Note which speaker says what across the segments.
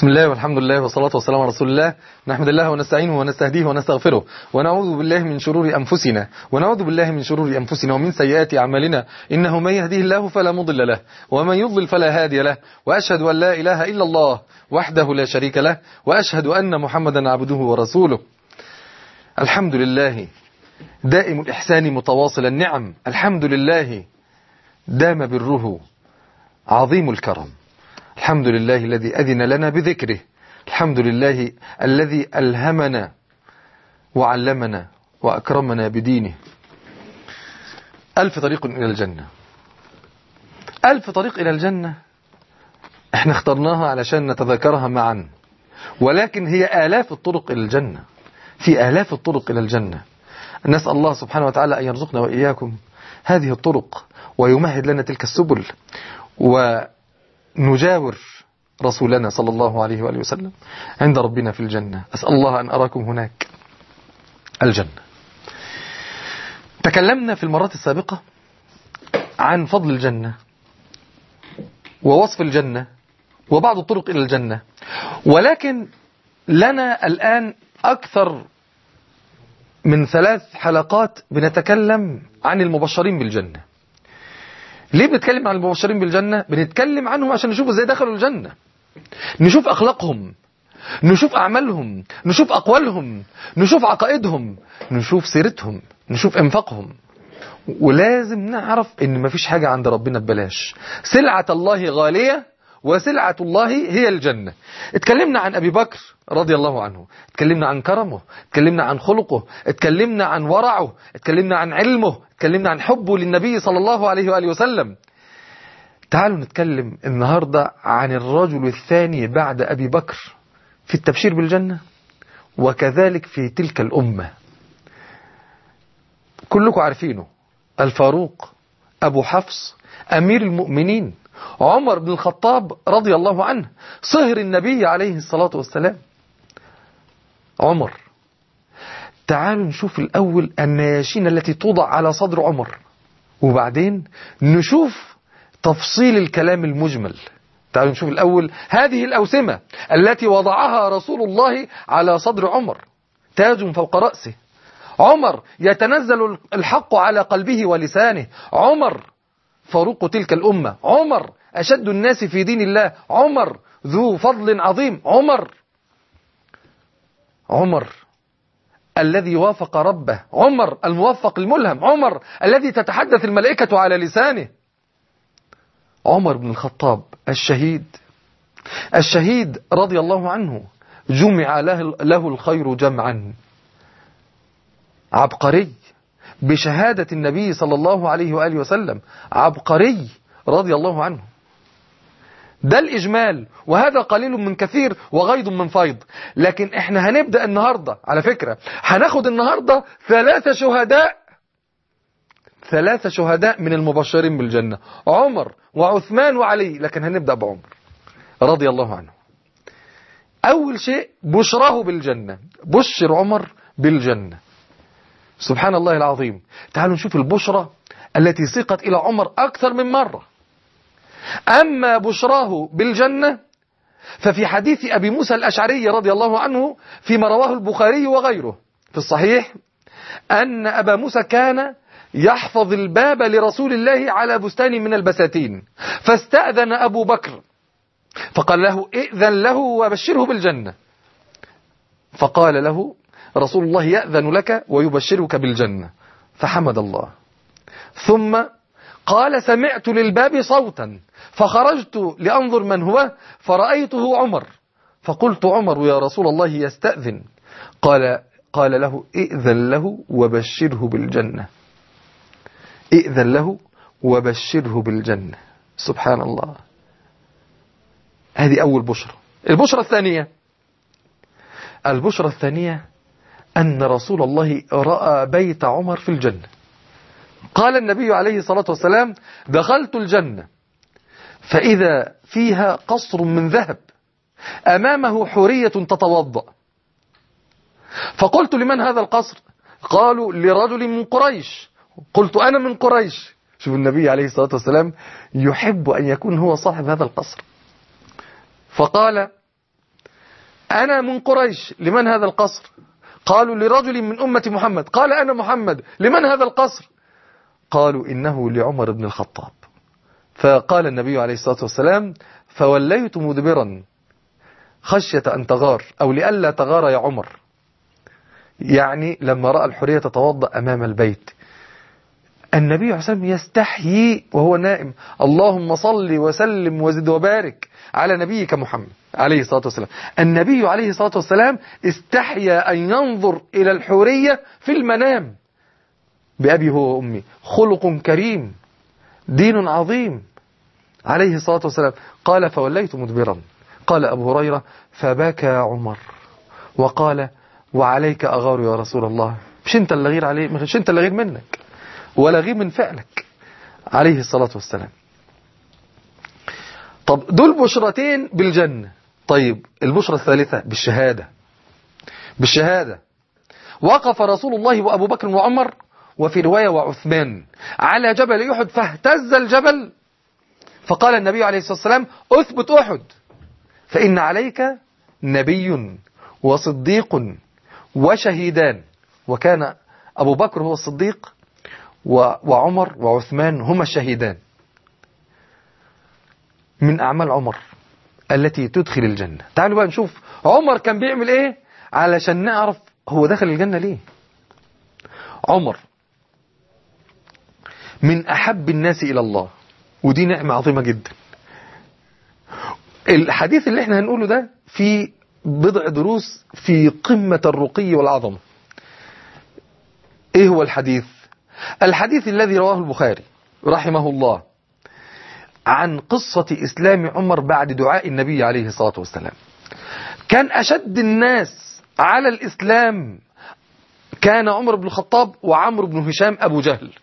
Speaker 1: بسم الله والحمد لله والصلاة والسلام على رسول الله نحمد الله ونستعينه ونستهديه ونستغفره ونعوذ بالله من شرور أنفسنا ونعوذ بالله من شرور أنفسنا ومن سيئات أعمالنا إنه من يهديه الله فلا مضل له ومن يضلل فلا هادي له وأشهد أن لا إله إلا الله وحده لا شريك له وأشهد أن محمدا عبده ورسوله الحمد لله دائم الإحسان متواصل النعم الحمد لله دام بره عظيم الكرم الحمد لله الذي أذن لنا بذكره الحمد لله الذي ألهمنا وعلمنا وأكرمنا بدينه ألف طريق إلى الجنة ألف طريق إلى الجنة احنا اخترناها علشان نتذكرها معا ولكن هي آلاف الطرق إلى الجنة في آلاف الطرق إلى الجنة نسأل الله سبحانه وتعالى أن يرزقنا وإياكم هذه الطرق ويمهد لنا تلك السبل ونجاور رسولنا صلى الله عليه وآله وسلم عند ربنا في الجنة أسأل الله أن أراكم هناك الجنة تكلمنا في المرات السابقة عن فضل الجنة ووصف الجنة وبعض الطرق إلى الجنة ولكن لنا الآن أكثر من ثلاث حلقات بنتكلم عن المبشرين بالجنة ليه بنتكلم عن المبشرين بالجنة بنتكلم عنهم عشان نشوف ازاي دخلوا الجنة نشوف أخلاقهم نشوف أعمالهم نشوف أقوالهم نشوف عقائدهم نشوف سيرتهم نشوف انفاقهم ولازم نعرف ان مفيش حاجة عند ربنا ببلاش سلعة الله غالية وسلعة الله هي الجنة اتكلمنا عن أبي بكر رضي الله عنه اتكلمنا عن كرمه اتكلمنا عن خلقه اتكلمنا عن ورعه اتكلمنا عن علمه اتكلمنا عن حبه للنبي صلى الله عليه وآله وسلم تعالوا نتكلم النهاردة عن الرجل الثاني بعد أبي بكر في التبشير بالجنة وكذلك في تلك الأمة كلكم عارفينه الفاروق أبو حفص أمير المؤمنين عمر بن الخطاب رضي الله عنه صهر النبي عليه الصلاة والسلام عمر تعالوا نشوف الأول النياشين التي توضع على صدر عمر وبعدين نشوف تفصيل الكلام المجمل تعالوا نشوف الأول هذه الأوسمة التي وضعها رسول الله على صدر عمر تاج فوق رأسه عمر يتنزل الحق على قلبه ولسانه عمر فاروق تلك الأمة عمر أشد الناس في دين الله عمر ذو فضل عظيم عمر عمر الذي وافق ربه عمر الموفق الملهم عمر الذي تتحدث الملائكة على لسانه عمر بن الخطاب الشهيد الشهيد رضي الله عنه جمع له, له الخير جمعا عبقري بشهادة النبي صلى الله عليه وآله وسلم عبقري رضي الله عنه ده الإجمال وهذا قليل من كثير وغيض من فيض لكن احنا هنبدأ النهاردة على فكرة هناخد النهاردة ثلاثة شهداء ثلاثة شهداء من المبشرين بالجنة عمر وعثمان وعلي لكن هنبدأ بعمر رضي الله عنه أول شيء بشراه بالجنة بشر عمر بالجنة سبحان الله العظيم تعالوا نشوف البشرى التي سيقت إلى عمر أكثر من مرة أما بشراه بالجنة ففي حديث أبي موسى الأشعري رضي الله عنه فيما رواه البخاري وغيره في الصحيح أن أبا موسى كان يحفظ الباب لرسول الله على بستان من البساتين فاستأذن أبو بكر فقال له ائذن له وبشره بالجنة فقال له رسول الله يأذن لك ويبشرك بالجنة فحمد الله ثم قال سمعت للباب صوتا فخرجت لأنظر من هو فرأيته عمر فقلت عمر يا رسول الله يستأذن قال قال له ائذن له وبشره بالجنة ائذن له وبشره بالجنة سبحان الله هذه أول بشرة البشرة الثانية البشرة الثانية أن رسول الله رأى بيت عمر في الجنة قال النبي عليه الصلاة والسلام دخلت الجنة فإذا فيها قصر من ذهب أمامه حورية تتوضأ فقلت لمن هذا القصر قالوا لرجل من قريش قلت أنا من قريش شوف النبي عليه الصلاة والسلام يحب أن يكون هو صاحب هذا القصر فقال أنا من قريش لمن هذا القصر قالوا لرجل من أمة محمد قال أنا محمد لمن هذا القصر قالوا إنه لعمر بن الخطاب فقال النبي عليه الصلاة والسلام فوليت مدبرا خشية أن تغار أو لئلا تغار يا عمر يعني لما رأى الحرية تتوضأ أمام البيت النبي عليه الصلاة والسلام يستحيي وهو نائم اللهم صل وسلم وزد وبارك على نبيك محمد عليه الصلاة والسلام النبي عليه الصلاة والسلام استحيا أن ينظر إلى الحورية في المنام بأبي هو وأمي خلق كريم دين عظيم عليه الصلاة والسلام قال فوليت مدبرا قال أبو هريرة فبكى عمر وقال وعليك أغار يا رسول الله مش انت اللي غير عليه مش انت اللي غير منك ولا غير من فعلك عليه الصلاة والسلام طب دول بشرتين بالجنة طيب البشرة الثالثة بالشهادة بالشهادة وقف رسول الله وأبو بكر وعمر وفي رواية وعثمان على جبل أحد فاهتز الجبل فقال النبي عليه الصلاة والسلام أثبت أحد فإن عليك نبي وصديق وشهيدان وكان أبو بكر هو الصديق وعمر وعثمان هما الشهيدان من أعمال عمر التي تدخل الجنة تعالوا بقى نشوف عمر كان بيعمل ايه علشان نعرف هو دخل الجنة ليه عمر من أحب الناس إلى الله ودي نعمة عظيمة جدا الحديث اللي احنا هنقوله ده في بضع دروس في قمة الرقي والعظمة ايه هو الحديث الحديث الذي رواه البخاري رحمه الله عن قصة إسلام عمر بعد دعاء النبي عليه الصلاة والسلام كان أشد الناس على الإسلام كان عمر بن الخطاب وعمرو بن هشام أبو جهل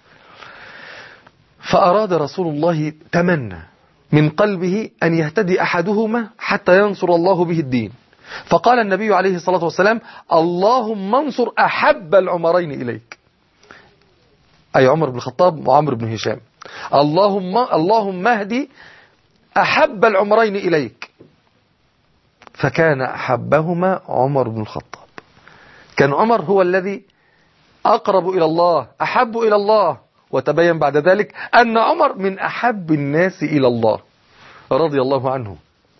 Speaker 1: فأراد رسول الله تمنى من قلبه أن يهتدي أحدهما حتى ينصر الله به الدين فقال النبي عليه الصلاة والسلام اللهم انصر أحب العمرين إليك أي عمر بن الخطاب وعمرو بن هشام اللهم اللهم اهدي أحب العمرين إليك فكان أحبهما عمر بن الخطاب كان عمر هو الذي أقرب إلى الله أحب إلى الله وتبين بعد ذلك أن عمر من أحب الناس إلى الله رضي الله عنه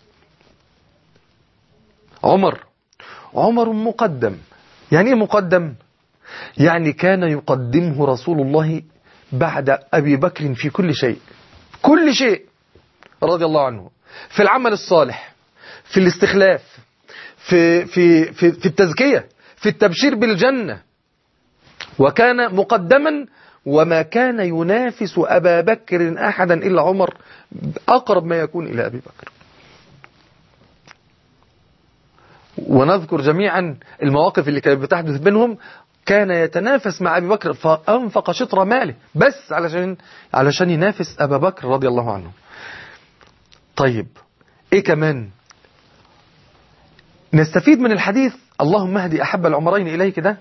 Speaker 1: عمر عمر مقدم يعني ايه مقدم يعني كان يقدمه رسول الله بعد أبي بكر في كل شيء كل شيء رضي الله عنه في العمل الصالح في الاستخلاف في, في, في, في التزكية في التبشير بالجنة وكان مقدما وما كان ينافس أبا بكر أحدا إلا عمر أقرب ما يكون إلى أبي بكر ونذكر جميعا المواقف اللي كانت بتحدث بينهم كان يتنافس مع أبي بكر فأنفق شطر ماله بس علشان علشان ينافس أبا بكر رضي الله عنه طيب إيه كمان نستفيد من الحديث اللهم اهدي أحب العمرين إليك ده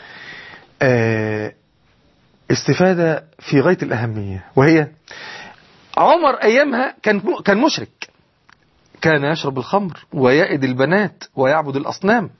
Speaker 1: آه استفادة في غاية الأهمية وهي عمر أيامها كان كان مشرك كان يشرب الخمر ويأد البنات ويعبد الأصنام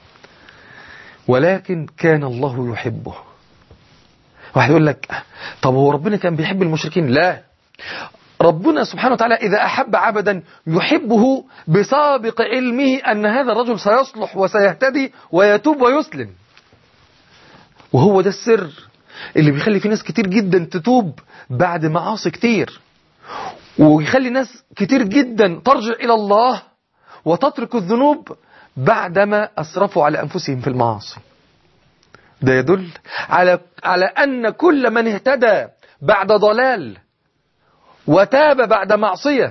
Speaker 1: ولكن كان الله يحبه واحد يقول لك طب هو ربنا كان بيحب المشركين لا ربنا سبحانه وتعالى إذا أحب عبدا يحبه بسابق علمه أن هذا الرجل سيصلح وسيهتدي ويتوب ويسلم وهو ده السر اللي بيخلي في ناس كتير جدا تتوب بعد معاصي كتير ويخلي ناس كتير جدا ترجع إلى الله وتترك الذنوب بعدما أسرفوا على أنفسهم في المعاصي ده يدل على على أن كل من اهتدى بعد ضلال وتاب بعد معصية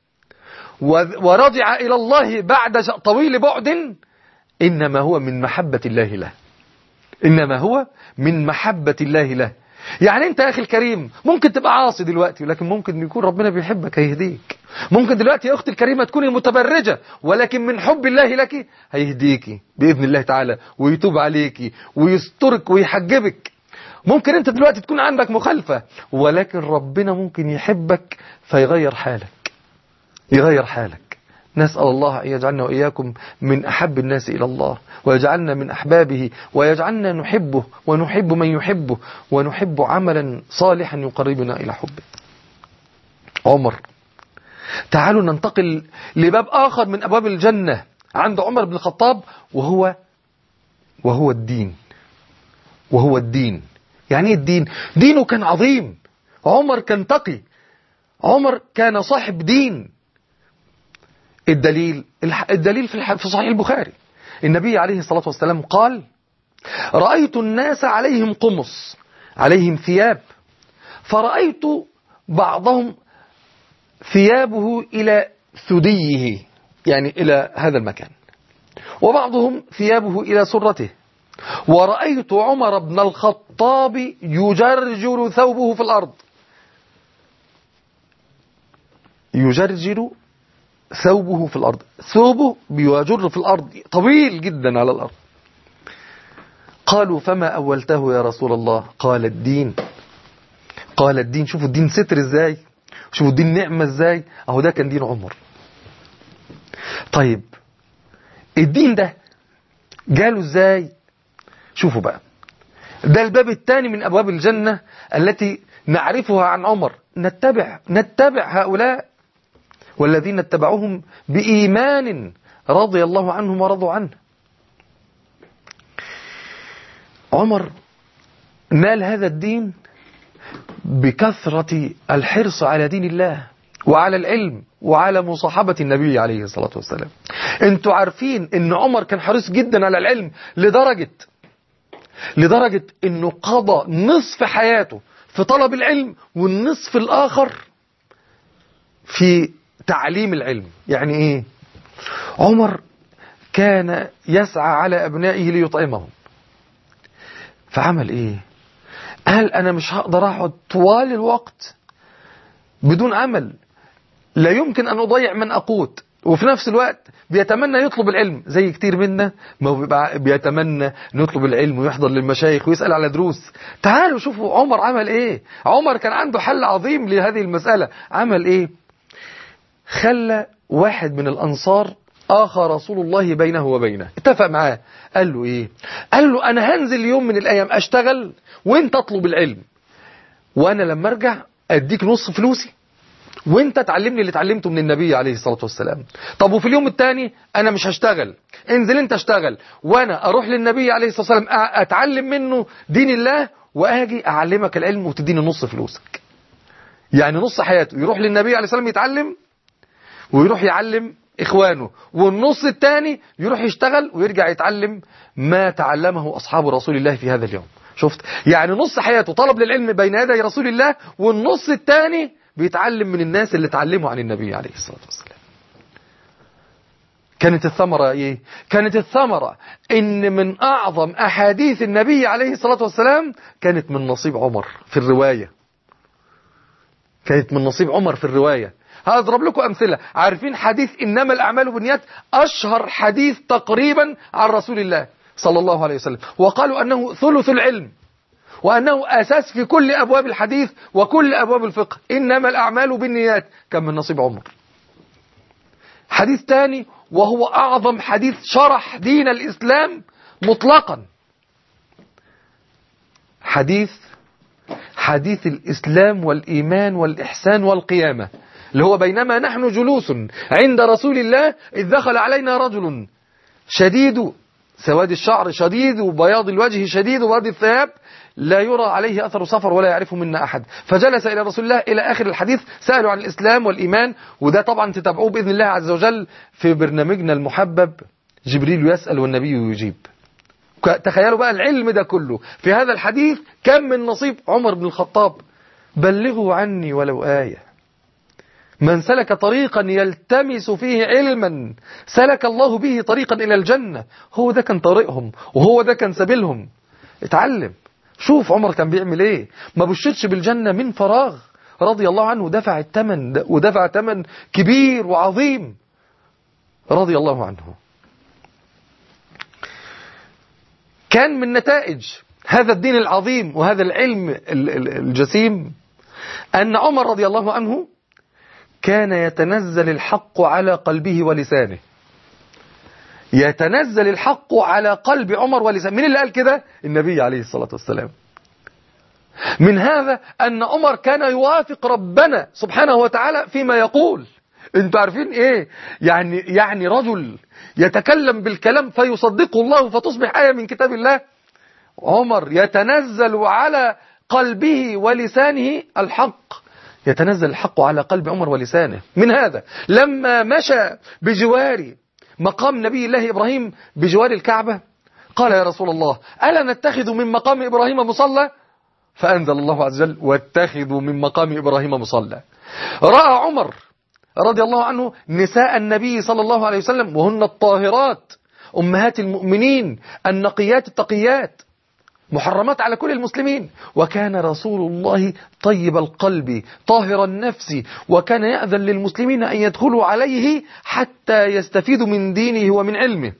Speaker 1: ورجع إلى الله بعد طويل بعد إنما هو من محبة الله له إنما هو من محبة الله له يعني انت يا اخي الكريم ممكن تبقى عاصي دلوقتي ولكن ممكن يكون ربنا بيحبك هيهديك ممكن دلوقتي يا اختي الكريمه تكوني متبرجه ولكن من حب الله لك هيهديكي باذن الله تعالى ويتوب عليكي ويسترك ويحجبك ممكن انت دلوقتي تكون عندك مخالفه ولكن ربنا ممكن يحبك فيغير حالك يغير حالك نسأل الله أن يجعلنا وإياكم من أحب الناس إلى الله ويجعلنا من أحبابه ويجعلنا نحبه ونحب من يحبه ونحب عملا صالحا يقربنا إلى حبه عمر تعالوا ننتقل لباب آخر من أبواب الجنة عند عمر بن الخطاب وهو وهو الدين وهو الدين يعني ايه الدين دينه كان عظيم عمر كان تقي عمر كان صاحب دين الدليل الدليل في في صحيح البخاري النبي عليه الصلاة والسلام قال رأيت الناس عليهم قمص عليهم ثياب فرأيت بعضهم ثيابه إلى ثديه يعني إلى هذا المكان وبعضهم ثيابه إلى سرته ورأيت عمر بن الخطاب يجرجر ثوبه في الأرض يجرجر ثوبه في الأرض ثوبه بيجر في الأرض طويل جدا على الأرض قالوا فما أولته يا رسول الله قال الدين قال الدين شوفوا الدين ستر ازاي شوفوا الدين نعمة ازاي اهو ده كان دين عمر طيب الدين ده جاله ازاي شوفوا بقى ده الباب الثاني من أبواب الجنة التي نعرفها عن عمر نتبع نتبع هؤلاء والذين اتبعوهم بإيمان رضي الله عنهم ورضوا عنه عمر نال هذا الدين بكثرة الحرص على دين الله وعلى العلم وعلى مصاحبة النبي عليه الصلاة والسلام انتوا عارفين ان عمر كان حريص جدا على العلم لدرجة لدرجة انه قضى نصف حياته في طلب العلم والنصف الاخر في تعليم العلم يعني ايه عمر كان يسعى على ابنائه ليطعمهم فعمل ايه قال انا مش هقدر اقعد طوال الوقت بدون عمل لا يمكن ان اضيع من اقوت وفي نفس الوقت بيتمنى يطلب العلم زي كتير منا ما هو بيتمنى نطلب العلم ويحضر للمشايخ ويسأل على دروس تعالوا شوفوا عمر عمل ايه عمر كان عنده حل عظيم لهذه المسألة عمل ايه خلى واحد من الأنصار آخى رسول الله بينه وبينه اتفق معاه قال له ايه قال له انا هنزل يوم من الايام اشتغل وانت اطلب العلم وانا لما ارجع اديك نص فلوسي وانت تعلمني اللي اتعلمته من النبي عليه الصلاة والسلام طب وفي اليوم الثاني انا مش هشتغل انزل انت اشتغل وانا اروح للنبي عليه الصلاة والسلام اتعلم منه دين الله واجي اعلمك العلم وتديني نص فلوسك يعني نص حياته يروح للنبي عليه الصلاة والسلام يتعلم ويروح يعلم إخوانه والنص الثاني يروح يشتغل ويرجع يتعلم ما تعلمه أصحاب رسول الله في هذا اليوم شفت يعني نص حياته طلب للعلم بين يدي رسول الله والنص الثاني بيتعلم من الناس اللي اتعلموا عن النبي عليه الصلاة والسلام كانت الثمرة ايه كانت الثمرة ان من اعظم احاديث النبي عليه الصلاة والسلام كانت من نصيب عمر في الرواية كانت من نصيب عمر في الرواية هضرب لكم أمثلة عارفين حديث إنما الأعمال بالنيات أشهر حديث تقريبا عن رسول الله صلى الله عليه وسلم وقالوا أنه ثلث العلم وأنه أساس في كل أبواب الحديث وكل أبواب الفقه إنما الأعمال بالنيات كان من نصيب عمر حديث ثاني وهو أعظم حديث شرح دين الإسلام مطلقا حديث حديث الإسلام والإيمان والإحسان والقيامة اللي هو بينما نحن جلوس عند رسول الله إذ دخل علينا رجل شديد سواد الشعر شديد وبياض الوجه شديد وبياض الثياب لا يرى عليه أثر سفر ولا يعرفه منا أحد فجلس إلى رسول الله إلى آخر الحديث سألوا عن الإسلام والإيمان وده طبعا تتابعوه بإذن الله عز وجل في برنامجنا المحبب جبريل يسأل والنبي يجيب تخيلوا بقى العلم ده كله في هذا الحديث كم من نصيب عمر بن الخطاب بلغوا عني ولو آية من سلك طريقا يلتمس فيه علما سلك الله به طريقا إلى الجنة هو ده كان طريقهم وهو ده كان سبيلهم اتعلم شوف عمر كان بيعمل ايه ما بشرش بالجنة من فراغ رضي الله عنه دفع الثمن ودفع ثمن كبير وعظيم رضي الله عنه كان من نتائج هذا الدين العظيم وهذا العلم الجسيم أن عمر رضي الله عنه كان يتنزل الحق على قلبه ولسانه يتنزل الحق على قلب عمر ولسانه من اللي قال كده النبي عليه الصلاة والسلام من هذا أن عمر كان يوافق ربنا سبحانه وتعالى فيما يقول انتوا عارفين ايه يعني يعني رجل يتكلم بالكلام فيصدقه الله فتصبح آية من كتاب الله عمر يتنزل على قلبه ولسانه الحق يتنزل الحق على قلب عمر ولسانه من هذا لما مشى بجوار مقام نبي الله إبراهيم بجوار الكعبة قال يا رسول الله ألا نتخذ من مقام إبراهيم مصلى فأنزل الله عز وجل واتخذوا من مقام إبراهيم مصلى رأى عمر رضي الله عنه نساء النبي صلى الله عليه وسلم وهن الطاهرات أمهات المؤمنين النقيات التقيات محرمات على كل المسلمين وكان رسول الله طيب القلب طاهر النفس وكان يأذن للمسلمين أن يدخلوا عليه حتى يستفيدوا من دينه ومن علمه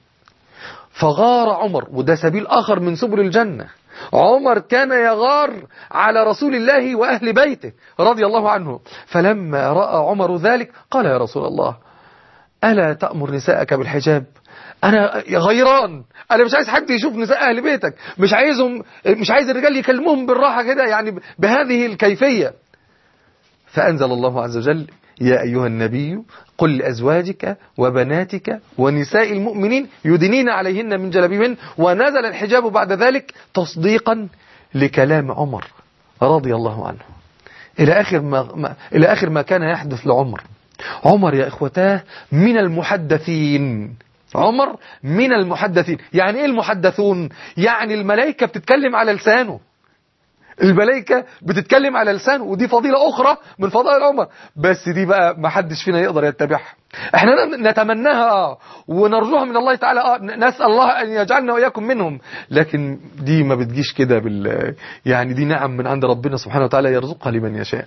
Speaker 1: فغار عمر وده سبيل آخر من سبل الجنة عمر كان يغار على رسول الله وأهل بيته رضي الله عنه فلما رأى عمر ذلك قال يا رسول الله ألا تأمر نساءك بالحجاب أنا غيران أنا مش عايز حد يشوف نساء أهل بيتك مش عايزهم مش عايز الرجال يكلموهم بالراحة كده يعني بهذه الكيفية فأنزل الله عز وجل يا أيها النبي قل لأزواجك وبناتك ونساء المؤمنين يدنين عليهن من جلبيبهن ونزل الحجاب بعد ذلك تصديقا لكلام عمر رضي الله عنه إلى آخر ما, ما إلى آخر ما كان يحدث لعمر عمر يا إخوتاه من المحدثين عمر من المحدثين يعني إيه المحدثون يعني الملائكة بتتكلم على لسانه الملائكة بتتكلم على لسانه ودي فضيلة أخرى من فضائل عمر بس دي بقى ما حدش فينا يقدر يتبعها احنا نتمناها اه ونرجوها من الله تعالى اه نسأل الله أن يجعلنا وإياكم منهم لكن دي ما بتجيش كده بال يعني دي نعم من عند ربنا سبحانه وتعالى يرزقها لمن يشاء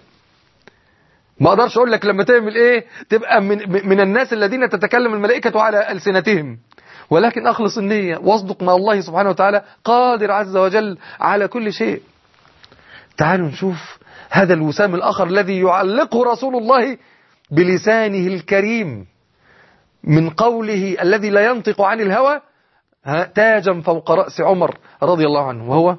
Speaker 1: ما اقدرش اقول لك لما تعمل ايه تبقى من من الناس الذين تتكلم الملائكة على ألسنتهم ولكن أخلص النية واصدق مع الله سبحانه وتعالى قادر عز وجل على كل شيء تعالوا نشوف هذا الوسام الآخر الذي يعلقه رسول الله بلسانه الكريم من قوله الذي لا ينطق عن الهوى تاجا فوق رأس عمر رضي الله عنه وهو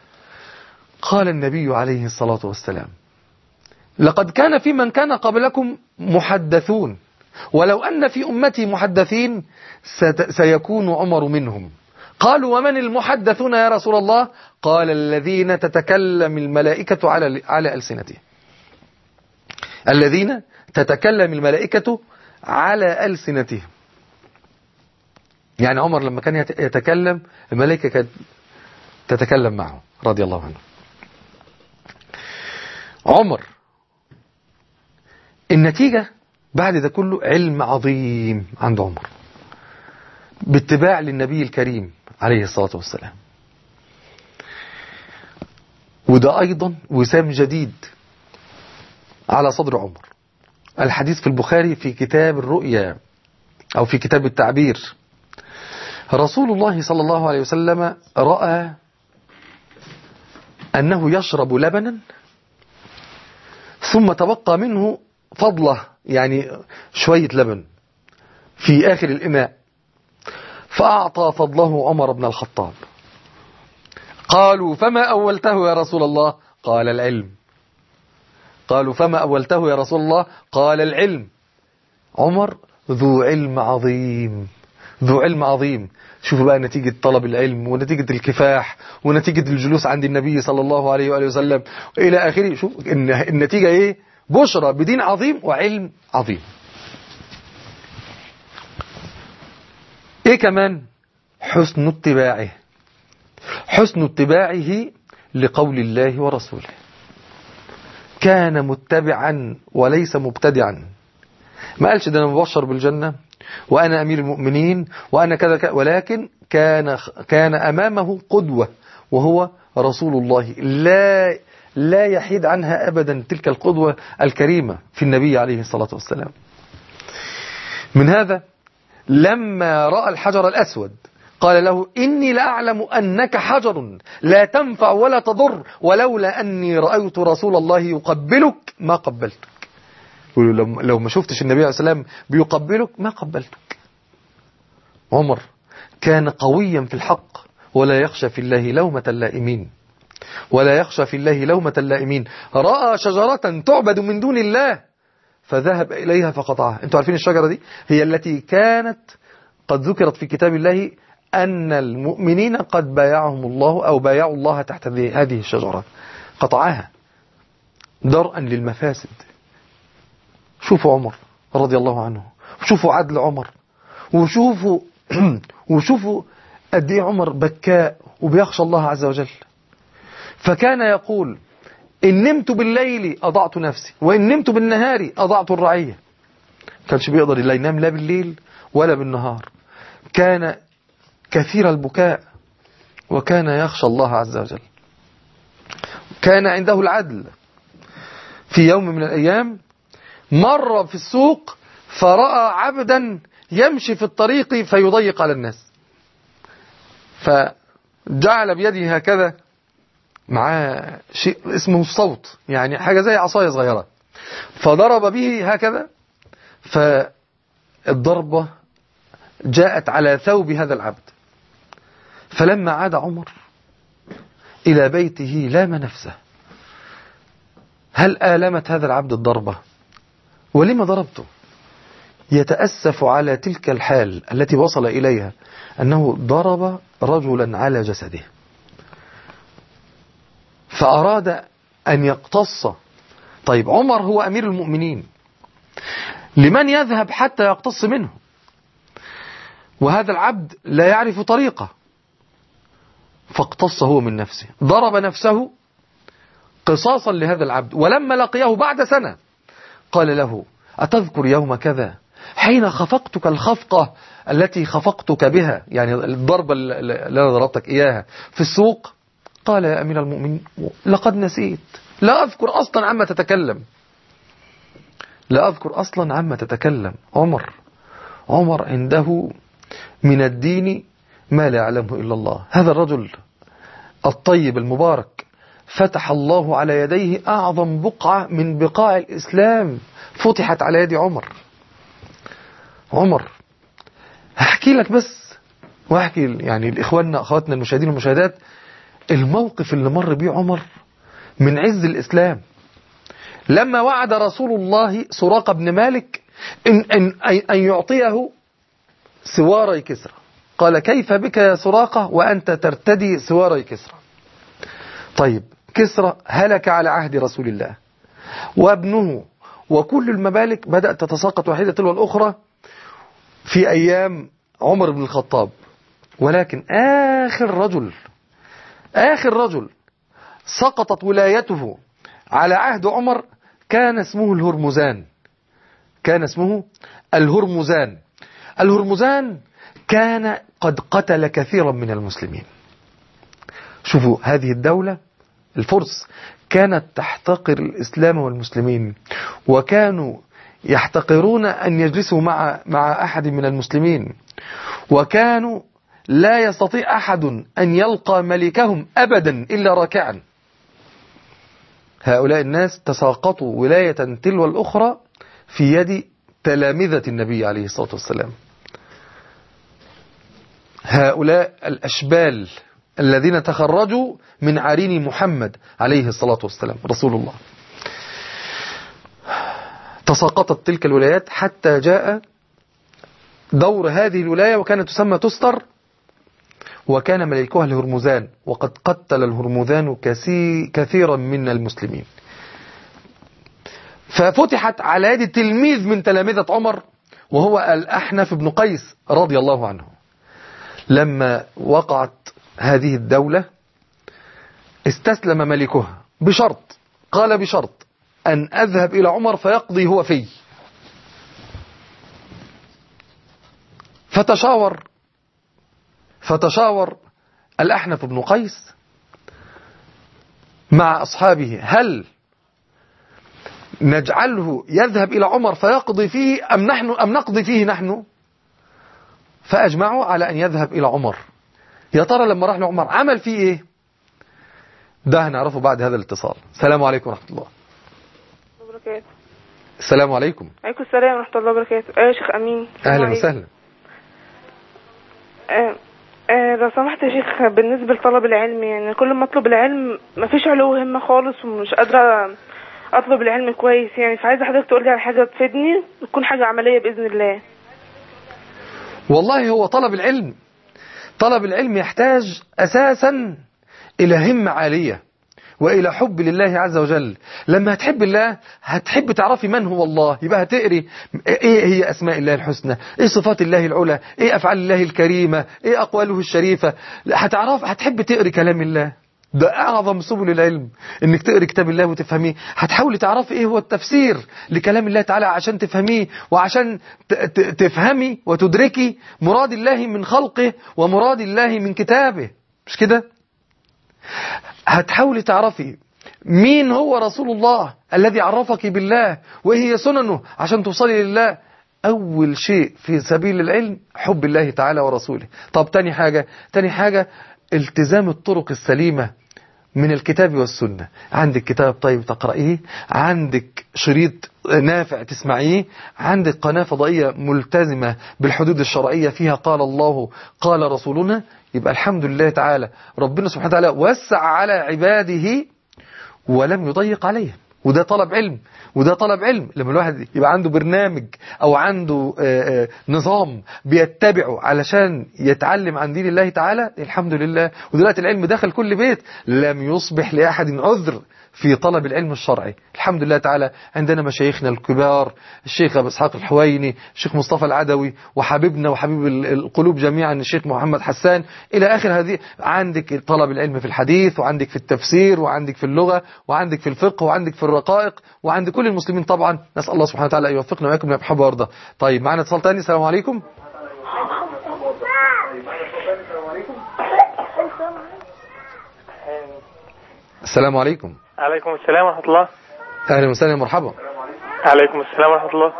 Speaker 1: قال النبي عليه الصلاة والسلام لقد كان في من كان قبلكم محدثون ولو أن في أمتي محدثين سيكون عمر منهم قالوا ومن المحدثون يا رسول الله قال الذين تتكلم الملائكة على على ألسنتهم الذين تتكلم الملائكة على ألسنتهم يعني عمر لما كان يتكلم الملائكة كانت تتكلم معه رضي الله عنه عمر النتيجة بعد ده كله علم عظيم عند عمر باتباع للنبي الكريم عليه الصلاة والسلام وده أيضا وسام جديد على صدر عمر الحديث في البخاري في كتاب الرؤيا أو في كتاب التعبير رسول الله صلى الله عليه وسلم رأى أنه يشرب لبنا ثم تبقى منه فضلة يعني شوية لبن في آخر الإناء فأعطى فضله عمر بن الخطاب قالوا فما أولته يا رسول الله قال العلم قالوا فما أولته يا رسول الله قال العلم عمر ذو علم عظيم ذو علم عظيم شوفوا بقى نتيجة طلب العلم ونتيجة الكفاح ونتيجة الجلوس عند النبي صلى الله عليه وآله وسلم إلى آخره شوف النتيجة إيه بشرى بدين عظيم وعلم عظيم ايه كمان حسن اتباعه حسن اتباعه لقول الله ورسوله كان متبعا وليس مبتدعا ما قالش ده انا مبشر بالجنة وانا امير المؤمنين وانا كذا كذا ولكن كان كان امامه قدوة وهو رسول الله لا لا يحيد عنها ابدا تلك القدوة الكريمة في النبي عليه الصلاة والسلام من هذا لما رأى الحجر الأسود قال له إني لأعلم أنك حجر لا تنفع ولا تضر ولولا أني رأيت رسول الله يقبلك ما قبلتك يقول له لو- لو ما شفتش النبي عليه الصلاة والسلام بيقبلك ما قبلتك عمر كان قويا في الحق ولا يخشى في الله لومة اللائمين ولا يخشى في الله لومة اللائمين رأى شجرة تعبد من دون الله فذهب إليها فقطعها انتوا عارفين الشجرة دي هي التي كانت قد ذكرت في كتاب الله أن المؤمنين قد بايعهم الله أو بايعوا الله تحت هذه هذه الشجرة قطعها درءا للمفاسد شوفوا عمر رضي الله عنه وشوفوا عدل عمر وشوفوا وشوفوا قد ايه عمر بكاء وبيخشى الله عز وجل فكان يقول إن نمت بالليل أضعت نفسي وإن نمت بالنهار أضعت الرعية كانش بيقدر لا ينام لا بالليل ولا بالنهار كان كثير البكاء وكان يخشى الله عز وجل كان عنده العدل في يوم من الأيام مر في السوق فرأى عبدا يمشي في الطريق فيضيق على الناس فجعل بيده هكذا معاه شيء اسمه الصوت يعني حاجة زي عصاية صغيرة فضرب به هكذا فالضربة جاءت على ثوب هذا العبد فلما عاد عمر إلى بيته لام نفسه هل آلمت هذا العبد الضربة ولما ضربته يتأسف على تلك الحال التي وصل إليها أنه ضرب رجلا على جسده فأراد أن يقتص طيب عمر هو أمير المؤمنين لمن يذهب حتى يقتص منه وهذا العبد لا يعرف طريقه فاقتص هو من نفسه ضرب نفسه قصاصا لهذا العبد ولما لقيه بعد سنة قال له أتذكر يوم كذا حين خفقتك الخفقة التي خفقتك بها يعني الضربة اللي أنا ضربتك إياها في السوق قال يا أمير المؤمنين لقد نسيت لا أذكر أصلا عما تتكلم لا أذكر أصلا عما تتكلم عمر عمر عنده من الدين ما لا يعلمه إلا الله هذا الرجل الطيب المبارك فتح الله على يديه أعظم بقعة من بقاع الإسلام فتحت على يد عمر عمر هحكي لك بس واحكي يعني لإخواننا أخواتنا المشاهدين والمشاهدات الموقف اللي مر بيه عمر من عز الإسلام لما وعد رسول الله سراقة بن مالك إن, إن, أن يعطيه سواري كسرى قال كيف بك يا سراقة وأنت ترتدي سواري كسرى طيب كسرى هلك على عهد رسول الله وابنه وكل الممالك بدأت تتساقط واحدة تلو الأخرى في أيام عمر بن الخطاب ولكن آخر رجل آخر رجل سقطت ولايته على عهد عمر كان اسمه الهرمزان كان اسمه الهرمزان الهرمزان كان قد قتل كثيرا من المسلمين شوفوا هذه الدولة الفرس كانت تحتقر الإسلام والمسلمين وكانوا يحتقرون أن يجلسوا مع مع أحد من المسلمين وكانوا لا يستطيع أحد أن يلقى ملكهم أبدا إلا راكعا هؤلاء الناس تساقطوا ولاية تلو الأخرى في يد تلامذة النبي عليه الصلاة والسلام هؤلاء الأشبال الذين تخرجوا من عرين محمد عليه الصلاة والسلام رسول الله تساقطت تلك الولايات حتى جاء دور هذه الولاية وكانت تسمى تستر وكان ملكها الهرمزان وقد قتل الهرمزان كثيرا من المسلمين ففتحت على يد تلميذ من تلامذة عمر وهو الأحنف بن قيس رضي الله عنه لما وقعت هذه الدولة استسلم ملكها بشرط قال بشرط أن أذهب إلى عمر فيقضي هو في فتشاور فتشاور الأحنف بن قيس مع أصحابه هل نجعله يذهب إلى عمر فيقضي فيه أم, نحن أم نقضي فيه نحن فأجمعوا على أن يذهب إلى عمر يا ترى لما راح لعمر عمل فيه إيه ده هنعرفه بعد هذا الاتصال السلام عليكم ورحمة الله
Speaker 2: وبركاته
Speaker 1: السلام عليكم
Speaker 2: عليكم السلام ورحمة الله وبركاته أيوة يا شيخ أمين السلام
Speaker 1: اهلا
Speaker 2: عليكم.
Speaker 1: وسهلا
Speaker 2: آه، آه، لو سمحت يا شيخ بالنسبة لطلب العلم يعني كل ما أطلب العلم مفيش علو همة خالص ومش قادرة أطلب العلم كويس يعني فعايزة حضرتك تقولي على حاجة تفيدني تكون حاجة عملية بإذن الله
Speaker 1: والله هو طلب العلم طلب العلم يحتاج أساسا إلى همة عالية وإلى حب لله عز وجل لما هتحب الله هتحب تعرفي من هو الله يبقى هتقري إيه هي أسماء الله الحسنى إيه صفات الله العلى إيه أفعال الله الكريمة إيه أقواله الشريفة هتعرف هتحب تقري كلام الله ده أعظم سبل العلم إنك تقري كتاب الله وتفهميه هتحاولي تعرفي إيه هو التفسير لكلام الله تعالى عشان تفهميه وعشان ت- ت- تفهمي وتدركي مراد الله من خلقه ومراد الله من كتابه مش كده هتحاولي تعرفي مين هو رسول الله الذي عرفك بالله وإيه هي سننه عشان توصلي لله أول شيء في سبيل العلم حب الله تعالى ورسوله طب تاني حاجة تاني حاجة التزام الطرق السليمة من الكتاب والسنة عندك كتاب طيب تقرأيه عندك شريط نافع تسمعيه عندك قناة فضائية ملتزمة بالحدود الشرعية فيها قال الله قال رسولنا يبقى الحمد لله تعالى ربنا سبحانه وتعالى وسع على عباده ولم يضيق عليهم وده طلب علم وده طلب علم لما الواحد يبقى عنده برنامج او عنده آه، آه، نظام بيتبعه علشان يتعلم عن دين الله تعالى الحمد لله ودلوقتي العلم دخل كل بيت لم يصبح لأحد عذر في طلب العلم الشرعي الحمد لله تعالى عندنا مشايخنا الكبار الشيخ أبو إسحاق الحويني الشيخ مصطفى العدوي وحبيبنا وحبيب ال- القلوب جميعا الشيخ محمد حسان إلى آخر هذه عندك طلب العلم في الحديث وعندك في التفسير وعندك في اللغة وعندك في الفقه وعندك في الرقائق وعند كل المسلمين طبعا نسأل الله سبحانه وتعالى أن يوفقنا وإياكم لما يحب ويرضى طيب معنا اتصال تاني السلام عليكم السلام عليكم
Speaker 3: عليكم السلام ورحمة الله
Speaker 1: أهلا وسهلا مرحبا
Speaker 3: عليكم السلام ورحمة الله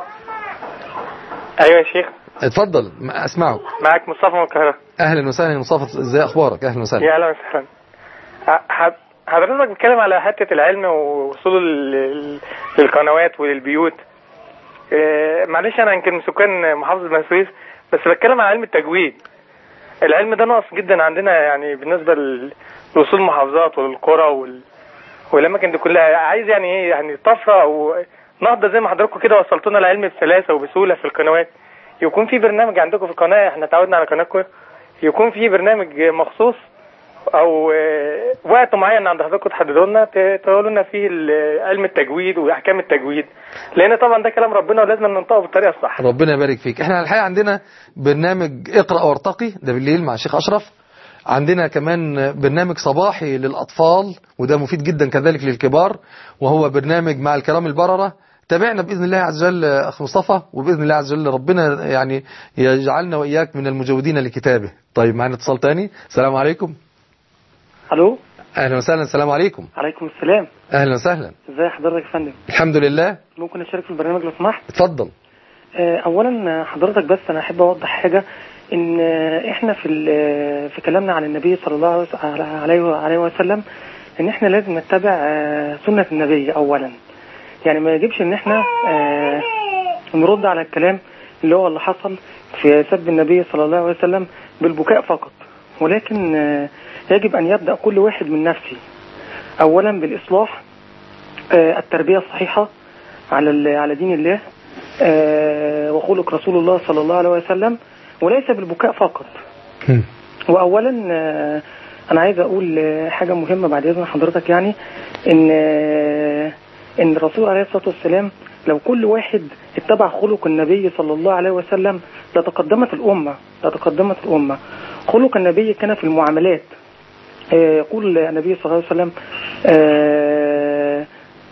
Speaker 3: أيوة يا شيخ
Speaker 1: اتفضل ما- أسمعك
Speaker 3: معك مصطفى من القاهرة
Speaker 1: أهلا وسهلا يا مصطفى ازاي أخبارك أهلا وسهلا
Speaker 3: يا أهلا وسهلا ح- ح- حضرتك بتتكلم على حتة العلم ووصوله لل- للقنوات وللبيوت إيه، معلش أنا يمكن من سكان محافظة بني سويف بس بتكلم على علم التجويد العلم ده ناقص جدا عندنا يعني بالنسبة لل- لوصول المحافظات وللقرى وال... والأماكن دي كلها عايز يعني إيه يعني طفرة أو نهضة زي ما حضراتكم كده وصلتونا العلم بسلاسة وبسهولة في القنوات يكون في برنامج عندكم في القناة احنا تعودنا على قناتكم يكون في برنامج مخصوص او آه، وقت معين عند حضراتكم تحددوا لنا ت- تقولوا لنا فيه ال- علم التجويد واحكام التجويد لان طبعا ده كلام ربنا ولازم ننطقه بالطريقه الصح
Speaker 1: ربنا يبارك فيك احنا الحقيقة عندنا برنامج اقرأ وارتقي ده بالليل مع الشيخ أشرف عندنا كمان برنامج صباحي للأطفال وده مفيد جدا كذلك للكبار وهو برنامج مع الكرام البررة تابعنا بإذن الله عز وجل أخ مصطفى وبإذن الله عز وجل ربنا يعني يجعلنا وإياك من المجودين لكتابه طيب معنا اتصال تاني السلام عليكم
Speaker 4: الو
Speaker 1: أهلا وسهلا السلام عليكم
Speaker 4: عليكم السلام
Speaker 1: أهلا وسهلا
Speaker 4: ازي حضرتك يا فندم
Speaker 1: الحمد لله
Speaker 4: ممكن اشارك في البرنامج لو سمحت
Speaker 1: اتفضل
Speaker 4: آه، اولا حضرتك بس انا احب اوضح حاجه ان آه، احنا في ال- في كلامنا عن النبي صلى الله عليه عليه وسلم ان احنا لازم نتبع آه، سنه النبي اولا يعني ما يجبش ان احنا آه، نرد على الكلام اللي هو اللي حصل في سب النبي صلى الله عليه وسلم بالبكاء فقط ولكن آه، يجب ان يبدا كل واحد من نفسه اولا بالاصلاح آه، التربيه الصحيحه على ال- على دين الله آه، وخلق رسول الله صلى الله عليه وسلم وليس بالبكاء فقط
Speaker 1: هم.
Speaker 4: واولا آه، انا عايز اقول آه، حاجه مهمه بعد اذن حضرتك يعني ان آه، ان الرسول عليه الصلاه والسلام لو كل واحد اتبع خلق النبي صلى الله عليه وسلم لتقدمت الامه لتقدمت الامه خلق النبي كان في المعاملات آه، يقول النبي صلى الله عليه وسلم آه،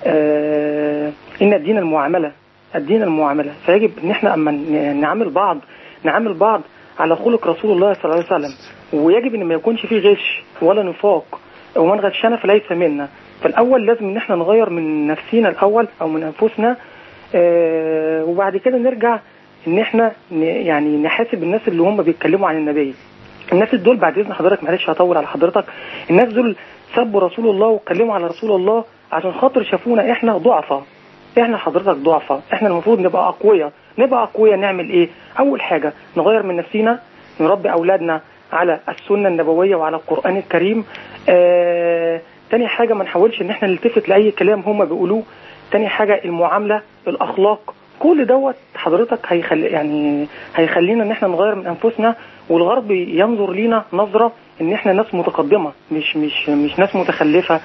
Speaker 4: آه، ان الدين المعامله الدين المعامله فيجب ان احنا اما ن- نعامل بعض نعامل بعض على خلق رسول الله صلى الله عليه وسلم ويجب ان ما يكونش فيه غش ولا نفاق ومن غشنا فليس منا فالاول لازم ان احنا نغير من نفسينا الاول او من انفسنا آه، وبعد كده نرجع ان احنا ن- يعني نحاسب الناس اللي هم بيتكلموا عن النبي الناس دول بعد اذن حضرتك معلش هطول على حضرتك الناس دول سبوا رسول الله واتكلموا على رسول الله عشان خاطر شافونا احنا ضعفاء احنا حضرتك ضعفاء احنا المفروض نبقى اقوياء نبقى اقوياء نعمل ايه اول حاجه نغير من نفسينا نربي اولادنا على السنه النبويه وعلى القران الكريم آه تاني حاجه ما نحاولش ان احنا نلتفت لاي كلام هم بيقولوه تاني حاجه المعامله الاخلاق كل دوت حضرتك هيخلي يعني هيخلينا ان احنا نغير من انفسنا والغرب ينظر لينا نظره ان احنا ناس متقدمه مش مش مش ناس متخلفه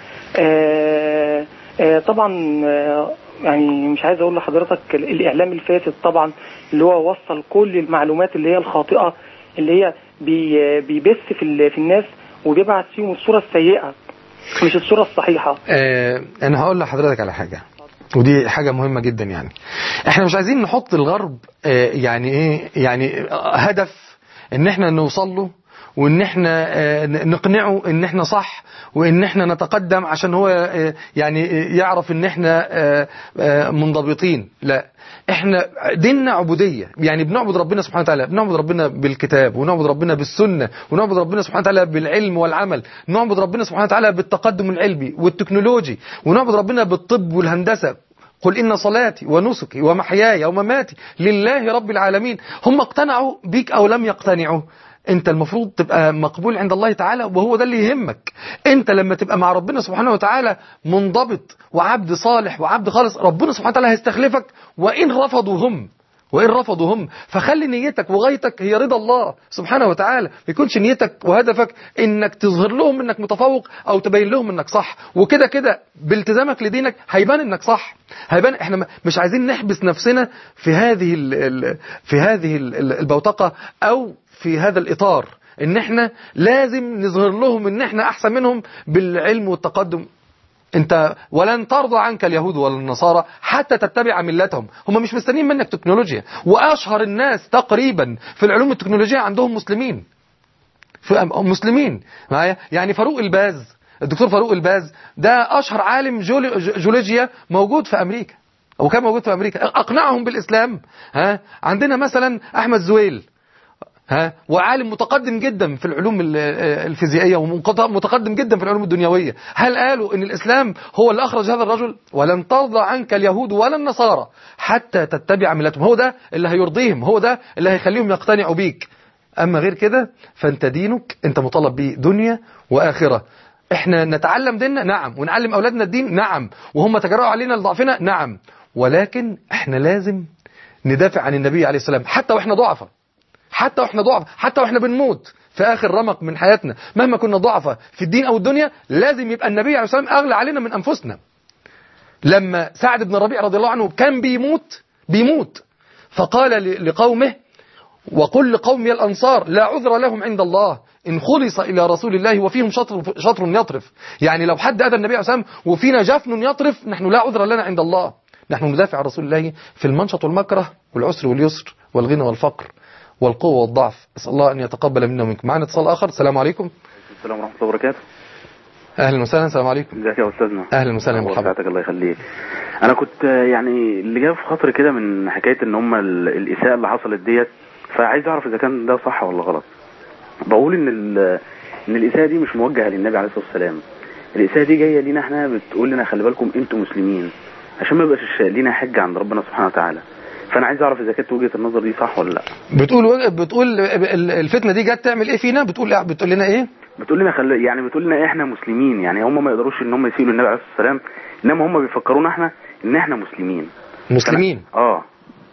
Speaker 4: آه آه طبعا آه يعني مش عايز اقول لحضرتك ال- الاعلام الفاسد طبعا اللي هو وصل كل المعلومات اللي هي الخاطئه اللي هي بي بيبث في ال- في الناس وبيبعت فيهم الصوره السيئه مش الصوره الصحيحه
Speaker 1: آه انا هقول لحضرتك على حاجه ودي حاجة مهمة جدا يعني احنا مش عايزين نحط الغرب آه يعني ايه يعني آه، هدف ان احنا نوصل له وان احنا آه، نقنعه ان احنا صح وان احنا نتقدم عشان هو آه، يعني آه، يعرف ان احنا آه، آه، منضبطين لا احنا ديننا عبودية يعني بنعبد ربنا سبحانه وتعالى بنعبد ربنا بالكتاب ونعبد ربنا بالسنة ونعبد ربنا سبحانه وتعالى بالعلم والعمل نعبد ربنا سبحانه وتعالى بالتقدم العلمي والتكنولوجي ونعبد ربنا بالطب والهندسة قل إن صلاتي ونسكي ومحياي ومماتي لله رب العالمين هم اقتنعوا بيك أو لم يقتنعوا انت المفروض تبقى مقبول عند الله تعالى وهو ده اللي يهمك انت لما تبقى مع ربنا سبحانه وتعالى منضبط وعبد صالح وعبد خالص ربنا سبحانه وتعالى هيستخلفك وإن رفضوا هم وإن رفضوا هم فخلي نيتك وغايتك هي رضا الله سبحانه وتعالى ما يكونش نيتك وهدفك انك تظهر لهم انك متفوق او تبين لهم انك صح وكده كده بالتزامك لدينك هيبان انك صح هيبان احنا م- مش عايزين نحبس نفسنا في هذه ال ال في هذه ال- ال- البوتقة او في هذا الاطار ان احنا لازم نظهر لهم ان احنا احسن منهم بالعلم والتقدم انت ولن ترضى عنك اليهود ولا النصارى حتى تتبع ملتهم هم مش مستنيين منك تكنولوجيا واشهر الناس تقريبا في العلوم التكنولوجية عندهم مسلمين في مسلمين معايا يعني فاروق الباز الدكتور فاروق الباز ده اشهر عالم جيولي- جيولوجيا موجود في امريكا وكان موجود في امريكا اقنعهم بالاسلام ها عندنا مثلا احمد زويل ها وعالم متقدم جدا في العلوم ال- الفيزيائيه ومتقدم جدا في العلوم الدنيويه هل قالوا ان الاسلام هو اللي اخرج هذا الرجل ولن ترضى عنك اليهود ولا النصارى حتى تتبع ملتهم هو ده اللي هيرضيهم هو ده اللي هيخليهم يقتنعوا بيك اما غير كده فانت دينك انت مطالب بيه دنيا واخره احنا نتعلم ديننا نعم ونعلم اولادنا الدين نعم وهم تجرأوا علينا لضعفنا نعم ولكن احنا لازم ندافع عن النبي عليه السلام حتى واحنا ضعفاء حتى واحنا ضعف حتى واحنا بنموت في اخر رمق من حياتنا مهما كنا ضعفاء في الدين او الدنيا لازم يبقى النبي عليه الصلاه والسلام اغلى علينا من انفسنا لما سعد بن الربيع رضي الله عنه كان بيموت بيموت فقال ل- لقومه وقل لقومي الأنصار لا عذر لهم عند الله إن خلص إلى رسول الله وفيهم شطر, شطر يطرف يعني لو حد أذى النبي عليه الصلاة والسلام وفينا جفن يطرف نحن لا عذر لنا عند الله نحن ندافع عن رسول الله في المنشط والمكره والعسر واليسر والغنى والفقر والقوة والضعف أسأل الله أن يتقبل منا ومنكم معنا اتصال آخر السلام عليكم
Speaker 5: السلام ورحمة الله وبركاته
Speaker 1: أهلا وسهلا السلام عليكم
Speaker 5: ازيك يا استاذنا
Speaker 1: أهلا وسهلا
Speaker 5: الله
Speaker 1: مرحبا
Speaker 5: يسعدك الله يخليك انا كنت آه، يعني اللي جاب في خاطري كده من حكايه ان هم ال- الاساءه اللي حصلت ديت فعايز اعرف اذا كان ده صح ولا غلط بقول ان ال- ان الاساءه دي مش موجهه للنبي عليه الصلاه والسلام الاساءه دي جايه لينا احنا بتقول لنا خلي بالكم انتوا مسلمين عشان ما يبقاش لينا حجه عند ربنا سبحانه وتعالى فانا عايز اعرف اذا كانت وجهه النظر دي صح ولا لا
Speaker 1: بتقول بتقول ال- الفتنة دي جت تعمل إيه فينا بتقول بتقول لنا إيه
Speaker 5: بتقول لنا خلي يعني بتقول لنا احنا مسلمين يعني هم ما يقدروش ان هم يسيئوا للنبي عليه الصلاه والسلام انما هم بيفكرونا احنا ان احنا مسلمين
Speaker 1: مسلمين
Speaker 5: اه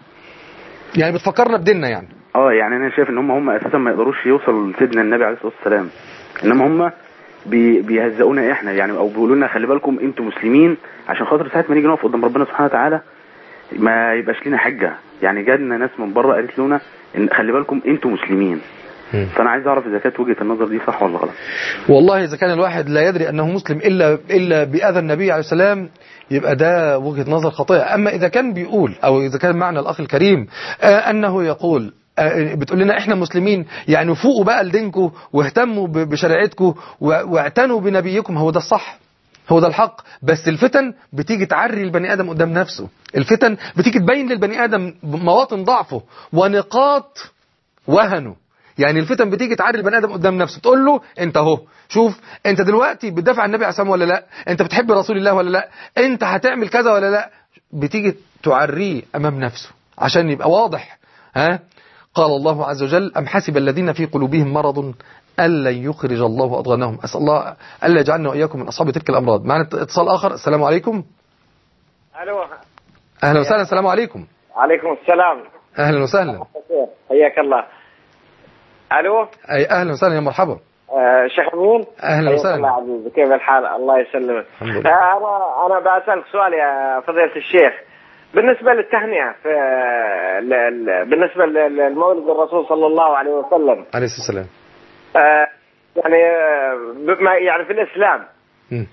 Speaker 1: يعني بتفكرنا بديننا يعني
Speaker 5: اه يعني انا شايف ان هم هم اساسا ما يقدروش يوصلوا لسيدنا النبي عليه الصلاه والسلام انما هم بي بيهزقونا احنا يعني او بيقولوا لنا خلي بالكم انتوا مسلمين عشان خاطر ساعه ما نيجي نقف قدام ربنا سبحانه وتعالى ما يبقاش لنا حجه يعني جالنا ناس من بره قالت لنا ان خلي بالكم انتوا مسلمين
Speaker 1: مم.
Speaker 5: فانا عايز اعرف اذا كانت وجهه النظر دي صح ولا غلط
Speaker 1: والله إذا كان الواحد لا يدري أنه مسلم إلا إلا بأذى النبي عليه السلام يبقى ده وجهة نظر خاطئة أما إذا كان بيقول أو إذا كان معنى الأخ الكريم آه أنه يقول آه، بتقول لنا احنا مسلمين يعني فوقوا بقى لدينكم واهتموا ب- بشريعتكم و- واعتنوا بنبيكم هو ده الصح هو ده الحق بس الفتن بتيجي تعري البني ادم قدام نفسه الفتن بتيجي تبين للبني ادم مواطن ضعفه ونقاط وهنه يعني الفتن بتيجي تعري البني ادم قدام نفسه تقول له انت اهو شوف انت دلوقتي بتدافع عن النبي عليه الصلاه والسلام ولا لا انت بتحب رسول الله ولا لا انت هتعمل كذا ولا لا بتيجي تعريه أمام نفسه عشان يبقى واضح ها قال الله عز وجل أم حسب الذين في قلوبهم مرض ألا يخرج الله أضغانهم أسأل الله ألا يجعلنا وإياكم من أصحاب تلك الأمراض معنا اتصال آخر السلام عليكم
Speaker 6: الو
Speaker 1: أهلا وسهلا السلام عليكم
Speaker 6: عليكم السلام
Speaker 1: أهلا وسهلا
Speaker 6: حياك الله الو
Speaker 1: أي أهلا وسهلا يا مرحبا
Speaker 6: آه شيخ امين
Speaker 1: أهلا
Speaker 6: حياك
Speaker 1: وسهلا.
Speaker 6: الله عزيز كيف الحال الله يسلمك
Speaker 1: الحمد لله.
Speaker 6: آه انا انا بسالك سؤال يا فضيله الشيخ بالنسبه للتهنئه في ل- ل- بالنسبه ل- للمولد الرسول صلى الله عليه وسلم
Speaker 1: عليه الصلاة والسلام
Speaker 6: آه يعني آه، بما يعني في الاسلام
Speaker 1: مم.